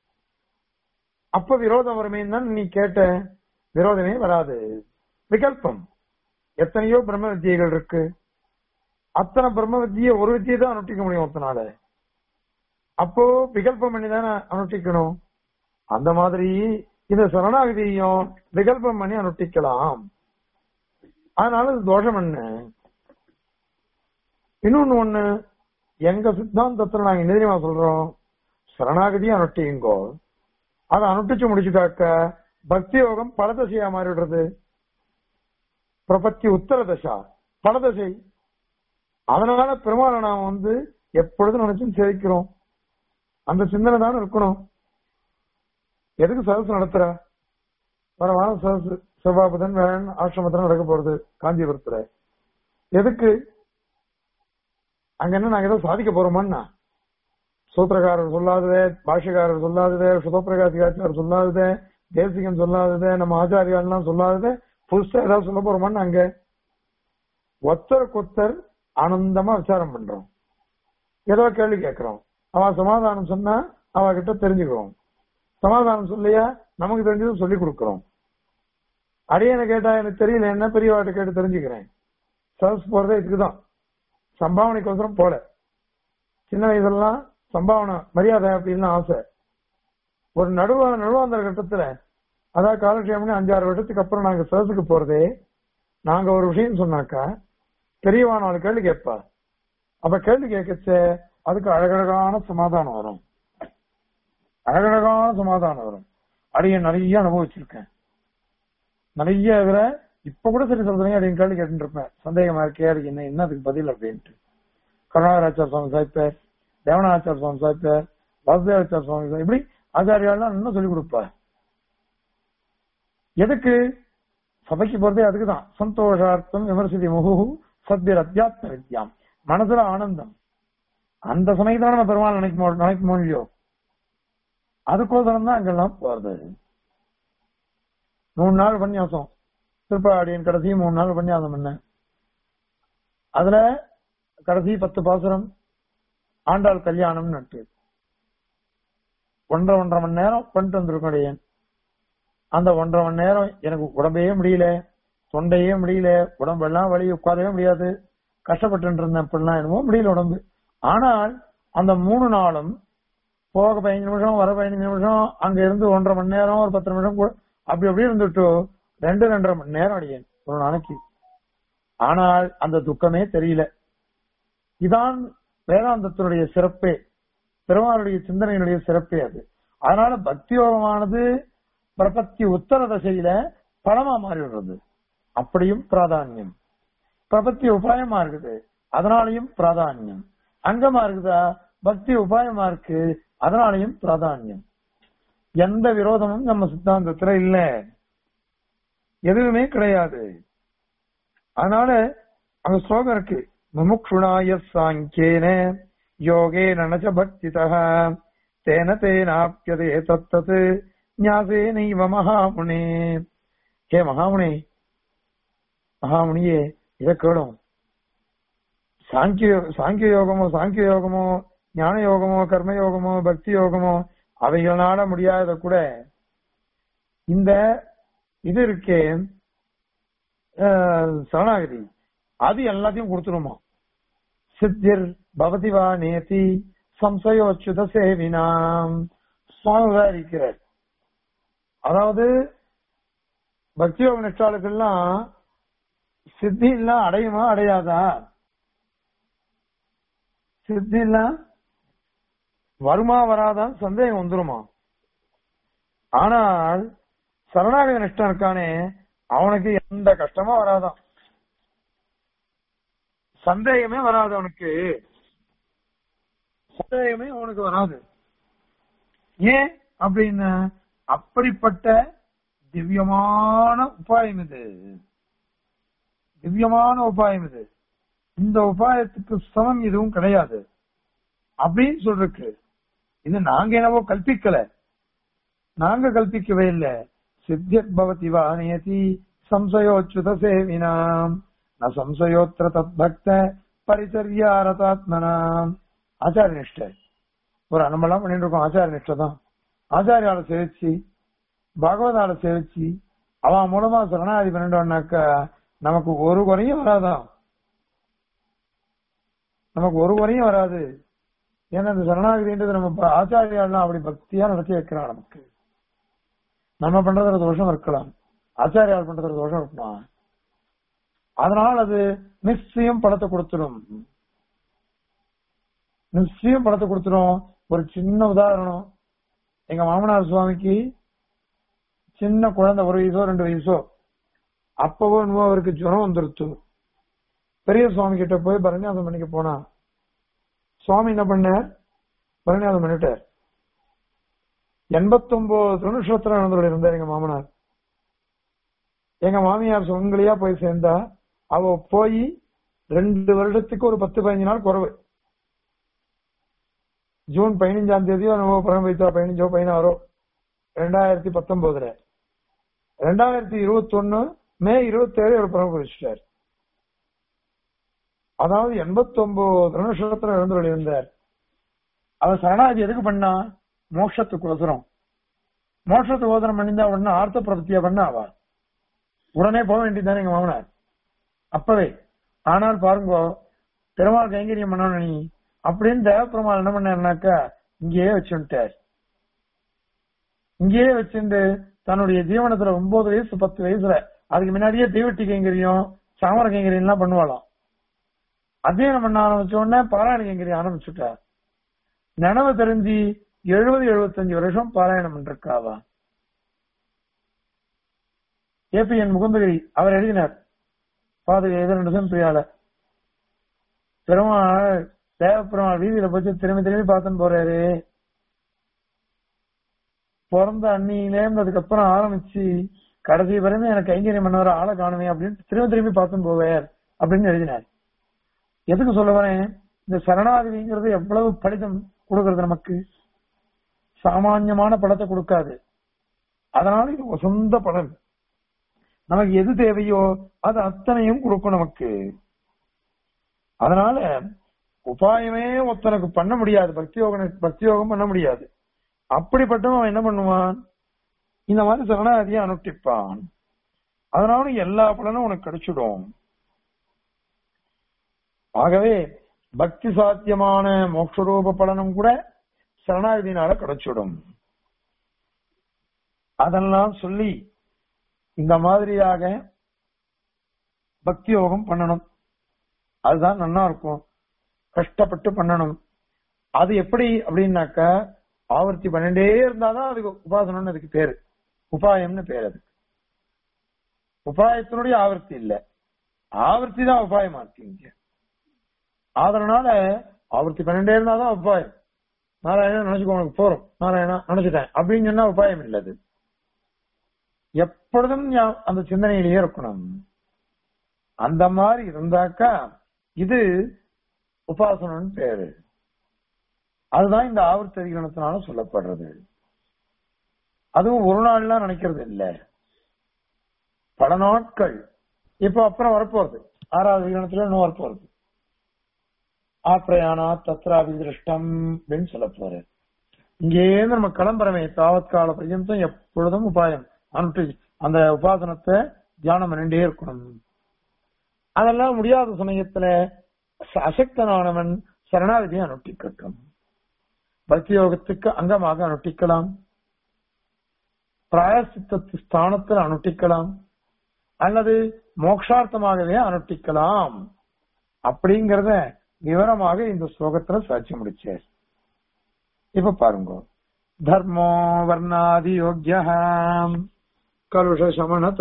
அப்ப விரோதம் வருமேன்னு தான் நீ கேட்ட விரோதமே வராது விகல்பம் எத்தனையோ பிரம்ம வித்தியைகள் இருக்கு அத்தனை பிரம்ம வித்தியை ஒரு வித்தியை தான் அனுஷ்டிக்க முடியும் ஒத்தனால அப்போ விகல்பம் பண்ணி தானே அனுஷ்டிக்கணும் அந்த மாதிரி இந்த சரணாகதியையும் விகல்பம் பண்ணி அனுஷ்டிக்கலாம் அதனால இது தோஷம் என்ன இன்னொன்னு ஒண்ணு எங்க சித்தாந்தத்துல நாங்க என்ன தெரியுமா சொல்றோம் சரணாகதியும் அனுஷ்டியுங்கோ அதை அனுஷ்டிச்சு முடிச்சுட்டாக்க பக்தி யோகம் பலதசையா மாறிடுறது பிரபத்தி உத்தர தசா பலதசை அதனால பெருமாளை நாம வந்து எப்பொழுதும் நினைச்சும் சேவிக்கிறோம் அந்த சிந்தனை தானே இருக்கணும் எதுக்கு சதசு நடத்துற வர வாரம் சதசு செவ்வாபுதன் வேறன் ஆசிரமத்துல நடக்க போறது காஞ்சிபுரத்துல எதுக்கு அங்க என்ன நாங்க ஏதோ சாதிக்க போறோமான்னா சூத்திரக்காரர் சொல்லாததே பாஷகாரர் சொல்லாததே சுதப்பிரகாசிகாச்சாரர் சொல்லாததே தேசிகன் சொல்லாததே நம்ம ஆச்சாரியாலாம் சொல்லாததே புதுசா ஏதாவது சொல்ல போறோமான்னு அங்க ஒத்தருக்கு ஒத்தர் ஆனந்தமா விசாரம் பண்றோம் ஏதோ கேள்வி கேட்கிறோம் அவ சமாதானம் சொன்னா அவ கிட்ட தெரிஞ்சுக்கிறோம் சமாதானம் சொல்லியா நமக்கு தெரிஞ்சது சொல்லி கொடுக்கிறோம் அடியனை கேட்டா எனக்கு தெரியல என்ன பெரியவாட்ட கேட்டு தெரிஞ்சுக்கிறேன் சர்வஸ் போறதே இதுக்குதான் சம்பாவனைக்கோசரம் போல சின்ன வயசுலாம் சம்பாவனை மரியாதை அப்படின்னு ஆசை ஒரு நடுவ நடுவாந்திர கட்டத்துல அதாவது காலக்ஷேமம்னு அஞ்சாறு வருஷத்துக்கு அப்புறம் நாங்க சர்வஸுக்கு போறதே நாங்க ஒரு விஷயம் சொன்னாக்கா பெரியவா நாலு கேள்வி கேட்பா அப்ப கேள்வி கேட்கச்ச அதுக்கு அழகழகான சமாதானம் வரும் அழகழகான சமாதானம் வரும் அடைய நிறைய அனுபவிச்சிருக்கேன் நிறைய இதுல இப்ப கூட சரி சொல்றீங்க அப்படின்னு கேள்வி கேட்டு இருப்பேன் சந்தேகமா இருக்கே அதுக்கு என்ன என்ன அதுக்கு பதில் அப்படின்ட்டு கருணாகராச்சார சுவாமி சாய்ப்பார் தேவனாச்சார சுவாமி சாய்ப்பார் வாசுதேவாச்சார சுவாமி சாய்ப்பார். இப்படி ஆச்சாரியாலாம் இன்னும் சொல்லிக் கொடுப்பார் எதுக்கு சபைக்கு போறதே அதுக்குதான் சந்தோஷார்த்தம் விமர்சிதி முகு சத்யர் அத்தியாத்ம வித்யாம் மனசுல ஆனந்தம் அந்த சமயத்துல நம்ம பெருமாள் நினைக்க நினைக்க முடியோ அதுக்கோசரம் தான் அங்கெல்லாம் போறது மூணு நாள் உபன்யாசம் திருப்பாடியின் கடைசி மூணு நாள் உபன்யாசம் என்ன அதுல கடைசி பத்து பாசுரம் ஆண்டாள் கல்யாணம் நட்டு ஒன்றரை ஒன்றரை மணி நேரம் பண்ணிட்டு வந்திருக்கோம் அடியேன். அந்த ஒன்றரை மணி நேரம் எனக்கு உடம்பே முடியல தொண்டையே முடியல உடம்பெல்லாம் வலி உட்காரவே முடியாது கஷ்டப்பட்டு இருந்தேன் அப்படிலாம் என்னமோ முடியல உடம்பு ஆனால் அந்த மூணு நாளும் போக பதினஞ்சு நிமிஷம் வர பதினஞ்சு நிமிஷம் அங்க இருந்து ஒன்றரை மணி நேரம் ஒரு பத்து நிமிஷம் கூட அப்படி அப்படி இருந்துட்டு ரெண்டு ரெண்டரை மணி நேரம் அடியேன் ஒரு நாளைக்கு ஆனால் அந்த துக்கமே தெரியல இதான் வேதாந்தத்தினுடைய சிறப்பே பெருமாளுடைய சிந்தனையினுடைய சிறப்பே அது அதனால பக்தி யோகமானது பிரபத்தி உத்தர தசையில பலமா மாறி விடுறது அப்படியும் பிராதானியம் பிரபத்தி உபாயமா இருக்குது அதனாலையும் பிராதானியம் அங்கமா இருக்குதா பக்தி உபாயமா இருக்கு அதனாலையும் பிராதானியம் எந்த விரோதமும் நம்ம சித்தாந்தத்துல இல்ல எதுவுமே கிடையாது அதனால அந்த ஸ்லோகம் இருக்கு முமுக்ஷுணாய சாங்கியேன யோகே நனச்ச பக்திதः தேன தேனாப்யதே தத்தத் ஞாசே நைவ மகாமுனே ஹே மகாமுனே மகாமுனியே இத கேளும் சாங்கிய சாங்கிய யோகமோ சாங்கிய யோகமோ ஞான யோகமோ கர்ம யோகமோ பக்தி யோகமோ அவைகளால முடியாத கூட இந்த இது இருக்கே அஹ், சரணாகதி அது எல்லாத்தையும் கொடுத்துருமா சித்திர் பவதி வா நேதி சம்சயோச்சுத சேவினாம் சுவாமி உதாரிக்கிறார் அதாவது பக்தியோக நிஷ்டாளுக்கெல்லாம் சித்தி எல்லாம் அடையுமா அடையாதா சித்தி எல்லாம் வருமா வராதான் சந்தேகம் வந்துருமா ஆனால் சரணாகதி நிஷ்டம் இருக்கானே அவனுக்கு எந்த கஷ்டமா வராதான் சந்தேகமே வராது அவனுக்கு சந்தேகமே அவனுக்கு வராது ஏன் அப்படின்னு அப்படிப்பட்ட திவ்யமான உபாயம் இது திவ்யமான உபாயம் இது இந்த உபாயத்துக்கு சமம் எதுவும் கிடையாது அப்படின்னு சொல்றக்கு இது நாங்க என்னவோ கல்பிக்கல நாங்க கல்பிக்கவே இல்ல சித்தியத் பவதி வா நியதி சம்சயோச்சுத சேவினாம் ந சம்சயோத்திர தத் பக்த பரிசர்யாரதாத்மனாம் ஆச்சாரிய நிஷ்டை ஒரு நம்மளாம் பண்ணிட்டு இருக்கோம் ஆச்சாரிய நிஷ்டை தான் ஆச்சாரியால சேவிச்சு பகவதால சேவிச்சு அவன் மூலமா சரணாதி பண்ணிட்டோம்னாக்கா நமக்கு ஒரு குறையும் வராதான் நமக்கு ஒரு குறையும் வராது ஏன்னா இந்த சரணாகதின்றது நம்ம ப- ஆச்சாரியாலாம் அப்படி பக்தியா நடத்தி வைக்கிறான் நமக்கு நம்ம பண்றதுல தோஷம் இருக்கலாம் ஆச்சாரியால் பண்றதுல தோஷம் இருக்கலாம் அதனால் அது நிச்சயம் படத்தை கொடுத்துடும் நிச்சயம் படத்தை கொடுத்துடும் ஒரு சின்ன உதாரணம் எங்க மாமனார் சுவாமிக்கு சின்ன குழந்தை ஒரு வயசோ ரெண்டு வயசோ அப்பவோ என்னவோ அவருக்கு ஜுரம் வந்துருச்சு பெரிய சுவாமி கிட்ட போய் பரநியாசம் பண்ணிக்க போனா சுவாமி என்ன பண்ணார் பரநியாசம் பண்ணிட்டார் எண்பத்தொன்பது திருநட்சத்திரம் நடந்தவர் இருந்தார் எங்க மாமனார் எங்க மாமியார் சுங்கலியா போய் சேர்ந்தா அவ போய் ரெண்டு வருடத்துக்கு ஒரு பத்து பதினஞ்சு நாள் குறைவு ஜூன் பதினஞ்சாம் தேதியோ நம்ம பிறகு வைத்தா பதினஞ்சோ பதினாறோ ரெண்டாயிரத்தி பத்தொன்பதுல ரெண்டாயிரத்தி இருபத்தி ஒன்னு மே இருபத்தி ஏழு ஒரு பிறகு வச்சுட்டார் அதாவது எண்பத்தி ஒன்பது திருநட்சத்திரம் இழந்து இருந்தார் அவர் சரணாதி எதுக்கு பண்ணா மோட்சத்துக்கு ஒசரம் மோட்சத்துக்கு ஓதனம் பண்ணியிருந்தா உடனே ஆர்த்த பிரபத்தியா பண்ண அவ உடனே போக வேண்டியதுதானே எங்க மாமனார் அப்பவே ஆனால் பாருங்க பெருமாள் கைங்கரியம் பண்ணணும் நீ அப்படின்னு தேவப்பெருமாள் என்ன பண்ணாருனாக்கா இங்கேயே வச்சுட்டார் இங்கேயே வச்சுட்டு தன்னுடைய ஜீவனத்துல ஒன்பது வயசு பத்து வயசுல அதுக்கு முன்னாடியே தீவட்டி கைங்கரியம் சாமர கைங்கரியம் எல்லாம் பண்ணுவாளாம் அத்தியனம் பண்ண ஆரம்பிச்ச உடனே பாராயண கைங்கரியம் ஆரம்பிச்சுட்டார் நினைவு தெரிஞ்சு எழுபது எழுபத்தஞ்சு வருஷம் பாராயணம் பண்ணிருக்காவா ஏபிஎன் முகுந்தகிரி அவர் எழுதினார் பாதுகை எதிரண்டசம் பிரியால பெருமாள் தேவப்பெருமாள் வீதியில போச்சு திரும்பி திரும்பி பார்த்துன்னு போறாரு பிறந்த அன்னியிலே அதுக்கப்புறம் ஆரம்பிச்சு கடைசி வரைக்கும் எனக்கு கைங்கரியம் பண்ணவர ஆளை காணுமே அப்படின்னு திரும்ப திரும்பி பார்த்துன்னு போவார் அப்படின்னு எழுதினார் எதுக்கு சொல்ல வரேன் இந்த சரணாகதிங்கிறது எவ்வளவு படிதம் கொடுக்கறது நமக்கு சாமான்யமான படத்தை கொடுக்காது அதனால இது சொந்த பலன் நமக்கு எது தேவையோ அது அத்தனையும் கொடுக்கும் நமக்கு அதனால உபாயமே ஒருத்தனுக்கு பண்ண முடியாது பக்தி யோகம் பக்தி யோகம் பண்ண முடியாது அப்படிப்பட்டவன் அவன் என்ன பண்ணுவான் இந்த மாதிரி சரணாகதியை அனுஷ்டிப்பான் அதனால எல்லா பலனும் உனக்கு கிடைச்சிடும் ஆகவே பக்தி சாத்தியமான மோட்சரூப பலனும் கூட சரணாகதியினால கிடைச்சிடும் அதெல்லாம் சொல்லி இந்த மாதிரியாக பக்தி யோகம் பண்ணணும் அதுதான் நல்லா இருக்கும் கஷ்டப்பட்டு பண்ணணும் அது எப்படி அப்படின்னாக்க ஆவர்த்தி பண்ணிட்டே இருந்தாதான் அதுக்கு உபாசனம்னு அதுக்கு பேரு உபாயம்னு பேர் அதுக்கு உபாயத்தினுடைய ஆவர்த்தி இல்ல ஆவர்த்தி தான் உபாயமா இருக்கு இங்க அதனால ஆவர்த்தி பண்ணிட்டே இருந்தாதான் உபாயம் நாராயணா நினைச்சுக்கோ உனக்கு போறோம் நாராயணா நினைச்சிட்டேன் அப்படின்னு சொன்னா உபாயம் இல்லது எப்பொழுதும் ஞா- அந்த சிந்தனையிலேயே இருக்கணும் அந்த மாதிரி இருந்தாக்கா இது உபாசனம்னு பேரு அதுதான் இந்த ஆவர்த்தி அதிகரணத்தினால சொல்லப்படுறது அதுவும் ஒரு நாள்லாம் நினைக்கிறது இல்ல பல நாட்கள் இப்ப அப்புறம் வரப்போறது ஆறாவது அதிகரணத்துல இன்னும் வரப்போறது ஆப்ரயானா தத்ராபி திருஷ்டம் அப்படின்னு சொல்ல போறாரு இங்கேருந்து நம்ம கிளம்புறமே தாவத் கால பர்யந்தம் எப்பொழுதும் உபாயம் அனுப்பி அந்த உபாசனத்தை தியானம் பண்ணிட்டே இருக்கணும் அதெல்லாம் முடியாத சமயத்துல ச- அசக்தனானவன் சரணாகதியை அனுஷ்டிக்கட்டும் பக்தி யோகத்துக்கு அங்கமாக அனுஷ்டிக்கலாம் பிராயசித்தத்து ஸ்தானத்தில் அனுஷ்டிக்கலாம் அல்லது மோக்ஷார்த்தமாகவே அனுஷ்டிக்கலாம் அப்படிங்கறத விவரமாக இந்த ஸ்லோகத்துல சாட்சி முடிச்சார் இப்ப பாருங்க தர்மோ வர்ணாதி யோக்கிய கலுஷ சமணத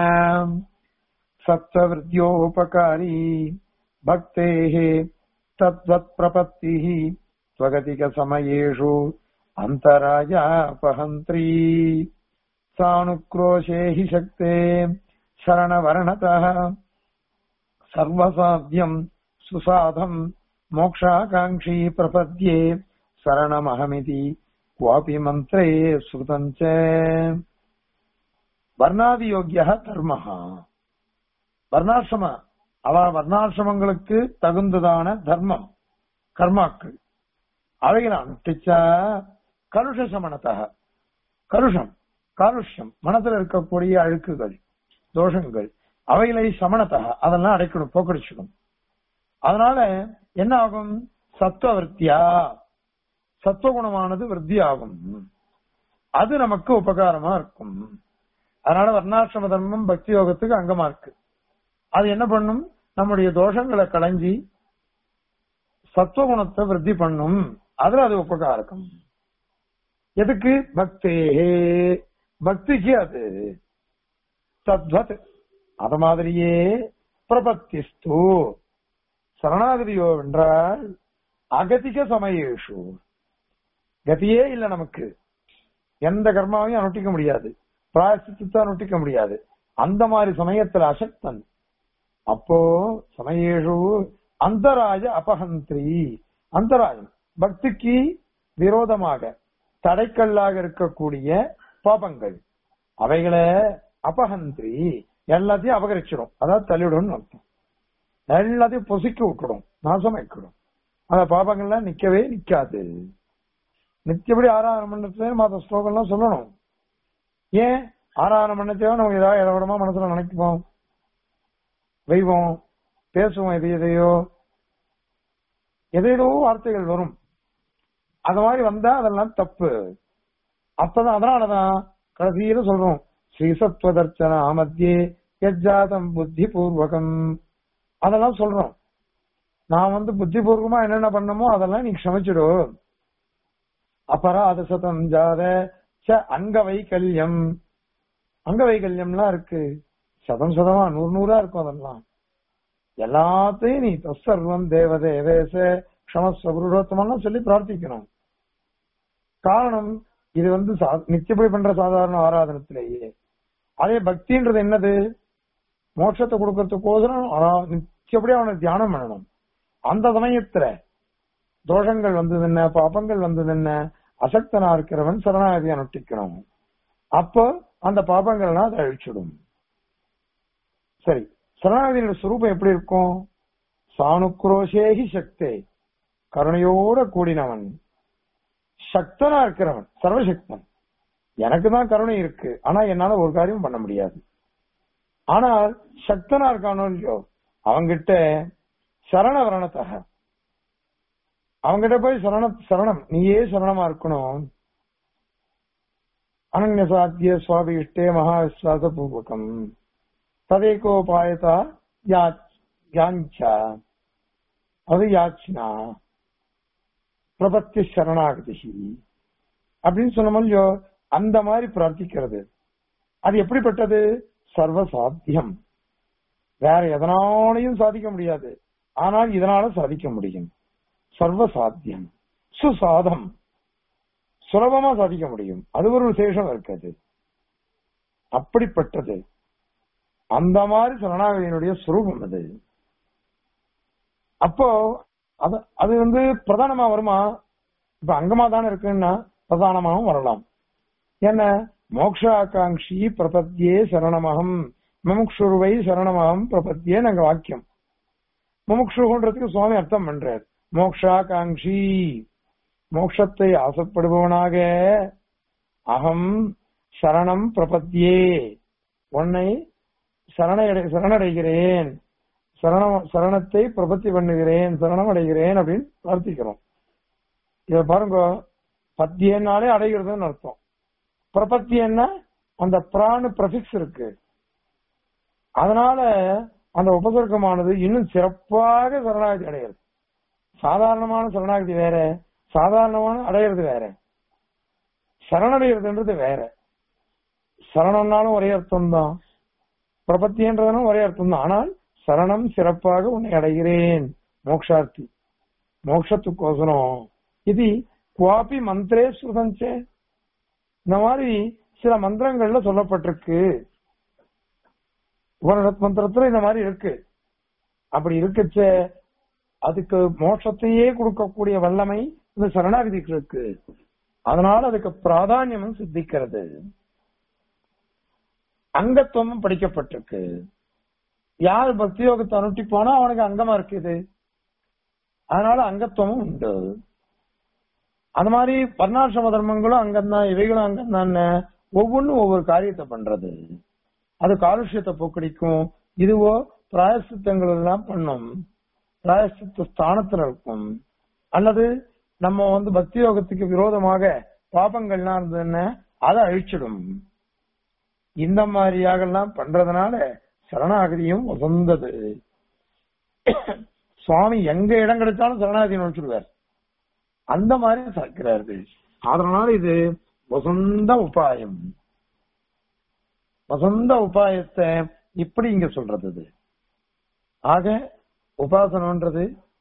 சத்வவிருத்தியோபகாரி பக்தே தத்வத் பிரபத்தி ஸ்வகதிக சமயேஷு அந்தராயாபஹந்திரி சானுக்ரோஷே ஹி சக்தே சரணவர்ணதः சர்வசாத்தியம் சுசாதம் மோக்ஷாகாங்क्षी பிரபத்யே சரணமஹமிதி குவாபி மந்திரே ஸ்ருதம் ச வர்ணாதி யோக்கிய தர்மஹ வர்ணாசிரம அவ வர்ணாசிரமங்களுக்கு தகுந்ததான தர்மம் கர்மாக்கள் அவைகளை அனுஷ்டிச்சா கலுஷ சமணத்தக கலுஷம் காலுஷ்யம் மனத்துல இருக்கக்கூடிய அழுக்குகள் தோஷங்கள் அவைகளை சமணத்தக அதெல்லாம் அடைக்கணும் போக்கடிச்சுக்கணும் அதனால என்ன ஆகும் சத்துவ விருத்தியா சத்துவகுணமானது விருத்தி ஆகும் அது நமக்கு உபகாரமா இருக்கும் அதனால வர்ணாசிரம தர்மம் பக்தி யோகத்துக்கு அங்கமா இருக்கு அது என்ன பண்ணும் நம்முடைய தோஷங்களை களைஞ்சி சத்துவகுணத்தை விருத்தி பண்ணும் அதுல அது உபகாரகம் எதுக்கு பக்தேஹே பக்திக்கு அது தத்வத் அத மாதிரியே பிரபத்திஸ்து சரணாகதியோ என்றால் அகதிக சமயேஷு கதியே இல்ல நமக்கு எந்த கர்மாவையும் அனுஷ்டிக்க முடியாது பிராயசித்தத்தை அனுஷ்டிக்க முடியாது அந்த மாதிரி சமயத்துல அசக்தன் அப்போ சமயேஷு அந்தராய அபஹந்திரி அந்தராயம் பக்திக்கு விரோதமாக தடைக்கல்லாக இருக்கக்கூடிய பாபங்கள் அவைகளை அபஹந்திரி எல்லாத்தையும் அபகரிச்சிடும் அதாவது தள்ளிவிடும் அர்த்தம் எல்லாத்தையும் பொசுக்கி விட்டுடும் நாசமாக்கிடும் அந்த பாபங்கள்லாம் நிக்கவே நிக்காது நித்தியபடி ஆறாயிரம் மணி மாத ஸ்லோகம்லாம் சொல்லணும் ஏன் ஆறாயிரம் மணி நம்ம ஏதாவது இடவிடமா மனசுல நினைப்போம் வைவோம் பேசுவோம் எது எதையோ எதையோ வார்த்தைகள் வரும் அது மாதிரி வந்தா அதெல்லாம் தப்பு அப்பதான் அதனாலதான் கடைசியில சொல்றோம் ஸ்ரீசத்வதர்ச்சன மத்தியே எஜாதம் புத்தி பூர்வகம் அதெல்லாம் சொல்றோம் நான் வந்து புத்தி பூர்வமா என்னென்ன பண்ணமோ அதெல்லாம் நீ க்ஷமிச்சிடு அபராத சதம் ஜாத ச அங்க வைக்கல்யம் அங்க வைகல்யம்லாம் இருக்கு சதம் சதமா நூறு நூறா இருக்கும் அதெல்லாம் எல்லாத்தையும் நீ தசர்வம் தேவதேவேச க்ஷமஸ்வபுருடோத்தமெல்லாம் சொல்லி பிரார்த்திக்கணும் காரணம் இது வந்து சா- நித்தியப்படி பண்ற சாதாரண ஆராதனத்திலேயே அதே பக்தின்றது என்னது மோட்சத்தை கொடுக்கறதுக்கோசரம் ஆரா- நித்தியப்படி அவனை தியானம் பண்ணணும் அந்த சமயத்துல தோஷங்கள் வந்தது என்ன பாபங்கள் வந்தது என்ன அசக்தனா இருக்கிறவன் சரணாகதி அனுஷ்டிக்கணும் அப்போ அந்த பாபங்கள்லாம் அதை அழிச்சிடும் சரி சரணாகதியோட சுரூபம் எப்படி இருக்கும் சாணுக்ரோஷேகி சக்தே கருணையோட கூடினவன் சக்தனா இருக்கிறவன் சர்வசக்தன் எனக்கு தான் கருணை இருக்கு ஆனா என்னால ஒரு காரியம் பண்ண முடியாது ஆனால் சக்தனா இருக்கானோ இல்லையோ அவங்கிட்ட சரண வரணத்தக அவங்கிட்ட போய் சரண சரணம் நீயே சரணமா இருக்கணும் அனன்ய சாத்திய சுவாபிஷ்டே மகா விஸ்வாச பூர்வகம் ததேகோபாயதா யாச்சா அது யாச்சினா பிரபத்தி சரணாகதி அப்படின்னு சொன்னோம் இல்லையோ அந்த மாதிரி பிரார்த்திக்கிறது அது எப்படிப்பட்டது சர்வ சாத்தியம் வேற எதனாலையும் சாதிக்க முடியாது ஆனால் இதனால சாதிக்க முடியும் சர்வ சாத்தியம் சுசாதம் சுலபமா சாதிக்க முடியும் அது ஒரு விசேஷம் இருக்குது அப்படிப்பட்டது அந்த மாதிரி சரணாகதியினுடைய சுரூபம் அது அப்போ அது அது வந்து பிரதானமா வருமா இப்ப அங்கமா தானே இருக்குன்னா பிரதானமாவும் வரலாம் என்ன மோக்ஷாகாங்ஷி பிரபத்தியே சரணமகம் முமுக்ஷுருவை சரணமகம் பிரபத்தியே நாங்க வாக்கியம் முமுக்ஷுன்றதுக்கு சுவாமி அர்த்தம் பண்றார் மோக்ஷாகாங்ஷி மோக்ஷத்தை ஆசைப்படுபவனாக அகம் சரணம் பிரபத்தியே உன்னை சரணடை சரணடைகிறேன் சரணம் சரணத்தை பிரபத்தி பண்ணுகிறேன் சரணம் அடைகிறேன் அப்படின்னு பிரார்த்திக்கிறோம் இத பாருங்க பத்தியனாலே அடைகிறதுன்னு அர்த்தம் பிரபத்தி என்ன அந்த பிராணு பிரபிக்ஸ் இருக்கு அதனால அந்த உபசர்க்கமானது இன்னும் சிறப்பாக சரணாகதி அடைகிறது சாதாரணமான சரணாகதி வேற சாதாரணமான அடையிறது வேற சரணடைகிறதுன்றது வேற சரணம்னாலும் ஒரே அர்த்தம் தான் பிரபத்தின்றதும் ஒரே அர்த்தம் தான் ஆனால் சரணம் சிறப்பாக உன்னை அடைகிறேன் மோக்ஷார்த்தி மோக்ஷத்துக்கோசரம் இது குவாபி மந்திரே சுதஞ்சே இந்த மாதிரி சில மந்திரங்கள்ல சொல்லப்பட்டிருக்கு உபனிஷத் மந்திரத்துல இந்த மாதிரி இருக்கு அப்படி இருக்குச்ச அதுக்கு மோட்சத்தையே கொடுக்கக்கூடிய வல்லமை இந்த சரணாகதிக்கு இருக்கு அதனால அதுக்கு பிராதானியமும் சித்திக்கிறது அங்கத்துவமும் படிக்கப்பட்டிருக்கு யார் பக்தி யோகத்தை அனுஷ்டிப்பானோ அவனுக்கு அங்கமா இருக்குது அதனால அங்கத்துவமும் உண்டு அந்த மாதிரி வர்ணாசிரம தர்மங்களும் அங்கம்தான் இவைகளும் அங்கம்தான் ஒவ்வொன்றும் ஒவ்வொரு காரியத்தை பண்றது அது காலுஷ்யத்தை போக்கடிக்கும் இதுவோ பிராயசித்தங்கள் எல்லாம் பண்ணும் பிராயசித்த ஸ்தானத்துல இருக்கும் அல்லது நம்ம வந்து பக்தி யோகத்துக்கு விரோதமாக பாபங்கள்லாம் இருந்ததுன்னா அதை அழிச்சிடும் இந்த மாதிரியாக எல்லாம் பண்றதுனால சரணாகதியும் உசந்தது சுவாமி எங்க இடம் கிடைச்சாலும் சரணாகதி நோச்சிடுவார் அந்த மாதிரி சாக்கிறார்கள் அதனால இது வசந்த உபாயம் வசந்த உபாயத்தை இப்படி இங்க சொல்றது இது ஆக உபாசனம்ன்றது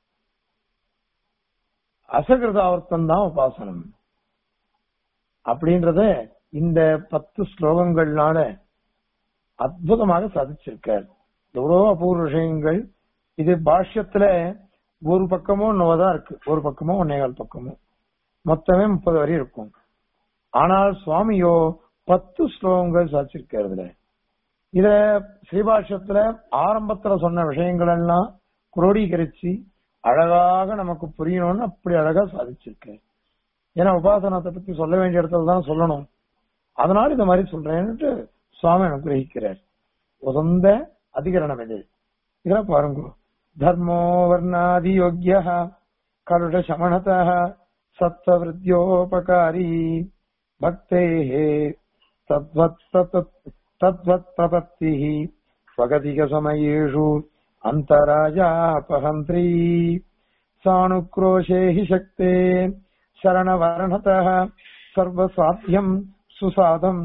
அசகிருதாவர்த்தம் தான் உபாசனம் அப்படின்றத இந்த பத்து ஸ்லோகங்கள்னால அற்புதமாக சாதிச்சிருக்கார் எவ்வளவோ அபூர்வ விஷயங்கள் இது பாஷ்யத்துல ஒரு பக்கமோ நோதான் இருக்கு ஒரு பக்கமோ ஒன்னேகால் பக்கமோ மொத்தமே முப்பது வரி இருக்கும் ஆனால் சுவாமியோ பத்து ஸ்லோகங்கள் சாதிச்சிருக்கிறதுல இத ஸ்ரீபாஷ்யத்துல ஆரம்பத்துல சொன்ன விஷயங்கள் எல்லாம் குரோடீகரிச்சு அழகாக நமக்கு புரியணும்னு அப்படி அழகா சாதிச்சிருக்காரு ஏன்னா உபாசனத்தை பத்தி சொல்ல வேண்டிய இடத்துல தான் சொல்லணும் அதனால இந்த மாதிரி சொல்றேன்னுட்டு சுவாமி அனுகிரகிக்கிறார் உசந்த அதிகரணம் இது இதுல பாருங்க தர்மோ வர்ணாதி யோக்கிய கருட சமணத சத்வருத்தியோபகாரி பக்தே தத்வத் தத்வத் பிரபத்தி ஸ்வகதிக சமயேஷு அந்தராஜாபஹந்திரி சாணுக்ரோஷே ஹி சக்தே சரணவரணத சர்வசாத்தியம் சுசாதம்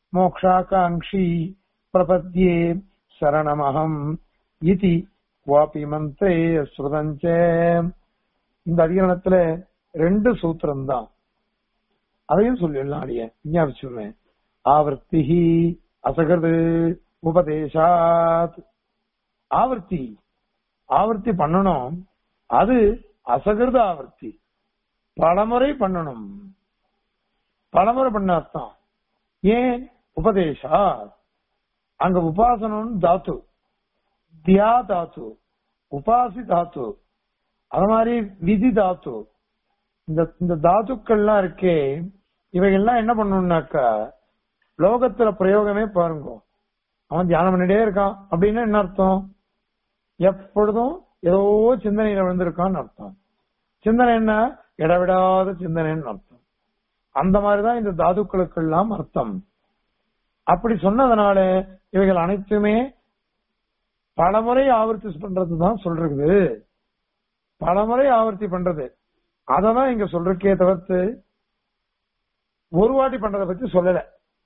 மோக்ஷாகாங்ஷி பிரபத்யே சரணமகம் இதி வாபி மந்திரே ஸ்ருதஞ்ச இந்த அதிகரணத்துல ரெண்டு சூத்திரம் தான் அதையும் சொல்லிடலாம் அடிய ஞாபகம் ஆவர்த்திஹி அசகது உபதேசாத் ஆவர்த்தி ஆவர்த்தி பண்ணணும் அது அசகிருத ஆவர்த்தி பலமுறை பண்ணணும் பலமுறை பண்ணாதான் ஏன் உபதேசா அங்க உபாசனம் தாத்து தியா தாத்து உபாசி தாத்து அது மாதிரி விதி தாத்து இந்த இந்த தாத்துக்கள்லாம் இருக்கே இவைகள்லாம் என்ன பண்ணணும்னாக்கா லோகத்துல பிரயோகமே பாருங்க அவன் தியானம் பண்ணிட்டே இருக்கான் அப்படின்னா என்ன அர்த்தம் எப்பொழுதும் ஏதோ சிந்தனையில விழுந்திருக்கான்னு அர்த்தம் சிந்தனை என்ன இடவிடாத சிந்தனைன்னு அர்த்தம் அந்த மாதிரிதான் இந்த தாதுக்களுக்கெல்லாம் அர்த்தம் அப்படி சொன்னதுனால இவைகள் அனைத்துமே பலமுறை ஆவர்த்தி பண்றதுதான் சொல்றது பலமுறை ஆவர்த்தி பண்றது அததான் இங்க சொல்றக்கே தவிர்த்து ஒரு வாட்டி பண்றதை பத்தி சொல்லல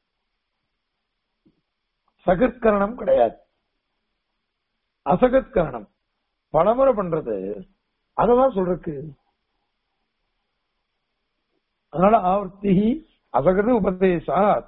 சகத்கரணம் கிடையாது அசகத்கரணம் பலமுறை பண்றது அததான் சொல்றக்கு அதனால ஆவர்த்தி அசகது உபதேசாத்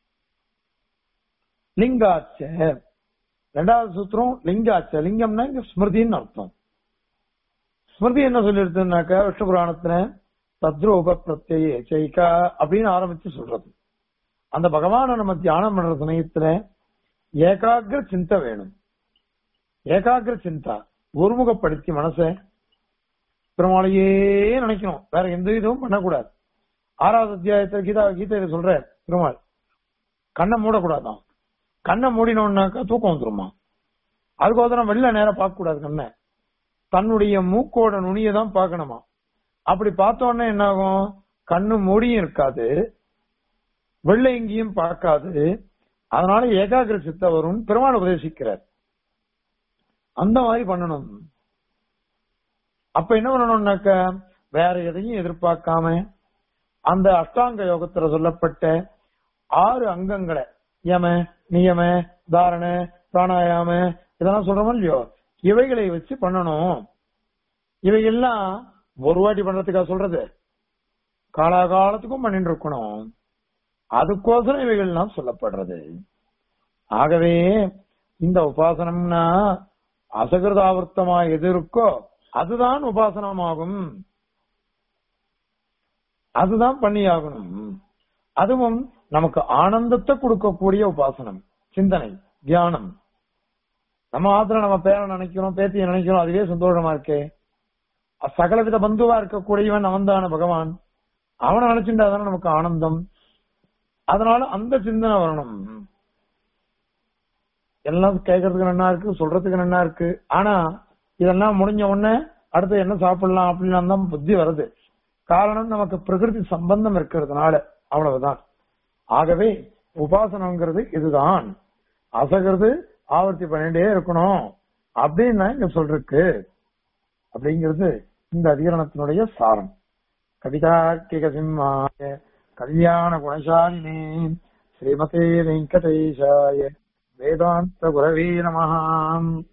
லிங்காச்ச ரெண்டாவது சூத்திரம் லிங்காச்ச லிங்கம்னா இங்க ஸ்மிருதின்னு அர்த்தம் ஸ்மிருதி என்ன சொல்லிருக்குனாக்கா விஷ்ணு புராணத்துல தத்ரூப பிரத்யே செய்கா அப்படின்னு ஆரம்பிச்சு சொல்றது அந்த பகவானை நம்ம தியானம் பண்ற சமயத்துல ஏகாகிர சிந்தை வேணும் ஏகாகிர சிந்தா ஒருமுகப்படுத்தி மனசை பெருமாளையே நினைக்கணும் வேற எந்த இதுவும் பண்ணக்கூடாது ஆறாவது அத்தியாயத்துல கீதா கீதையில சொல்ற பெருமாள் கண்ணை மூடக்கூடாதான் கண்ணை மூடினோம்னாக்கா தூக்கம் வந்துருமா அதுக்கோசரம் வெளில நேரம் பார்க்க கூடாது கண்ணை தன்னுடைய மூக்கோட நுனியை தான் பார்க்கணுமா அப்படி பார்த்தோன்னே என்ன ஆகும் கண்ணு மூடியும் இருக்காது வெள்ள எங்கேயும் பார்க்காது அதனால ஏகாகிர சித்த வரும்னு பெருமாள் உபதேசிக்கிறார் அந்த மாதிரி பண்ணணும் அப்ப என்ன பண்ணணும்னாக்க வேற எதையும் எதிர்பார்க்காம அந்த அஷ்டாங்க யோகத்துல சொல்லப்பட்ட ஆறு அங்கங்களை யம நியம தாரண பிராணாயாம இதெல்லாம் சொல்றோமோ இல்லையோ இவைகளை வச்சு பண்ணணும் இவைகள்லாம் ஒரு வாட்டி பண்றதுக்காக சொல்றது காலாகாலத்துக்கும் பண்ணிட்டு இருக்கணும் அதுக்கோசரம் இவைகள்லாம் சொல்லப்படுறது ஆகவே இந்த உபாசனம்னா அசகிருதாவர்த்தமா எது இருக்கோ அதுதான் உபாசனமாகும் அதுதான் பண்ணியாகணும் அதுவும் நமக்கு ஆனந்தத்தை கொடுக்கக்கூடிய உபாசனம் சிந்தனை தியானம் நம்ம ஆத்திரம் நம்ம பேரை நினைக்கிறோம் பேத்தியை நினைக்கிறோம் அதுவே சந்தோஷமா இருக்கே சகலவித பந்துவா இருக்கக்கூடியவன் அவன்தான பகவான் அவனை நினைச்சுட்டாதானே நமக்கு ஆனந்தம் அதனால அந்த சிந்தனை வரணும் எல்லாம் கேட்கறதுக்கு நல்லா இருக்கு சொல்றதுக்கு நல்லா இருக்கு ஆனா இதெல்லாம் முடிஞ்ச உடனே அடுத்து என்ன சாப்பிடலாம் அப்படின்னு தான் புத்தி வருது காரணம் நமக்கு பிரகிருதி சம்பந்தம் இருக்கிறதுனால அவ்வளவுதான் ஆகவே உபாசனங்கிறது இதுதான் அசகிறது ஆவர்த்தி பண்ணிட்டே இருக்கணும் அப்படின்னு இங்க சொல்றக்கு அப்படிங்கிறது இந்த அதிகரணத்தினுடைய சாரம் கவிதார்க்கிக சிம்மாய கல்யாண குணசாலினே ஸ்ரீமதே வெங்கடேஷாய வேதாந்த குரவே நமஹாம்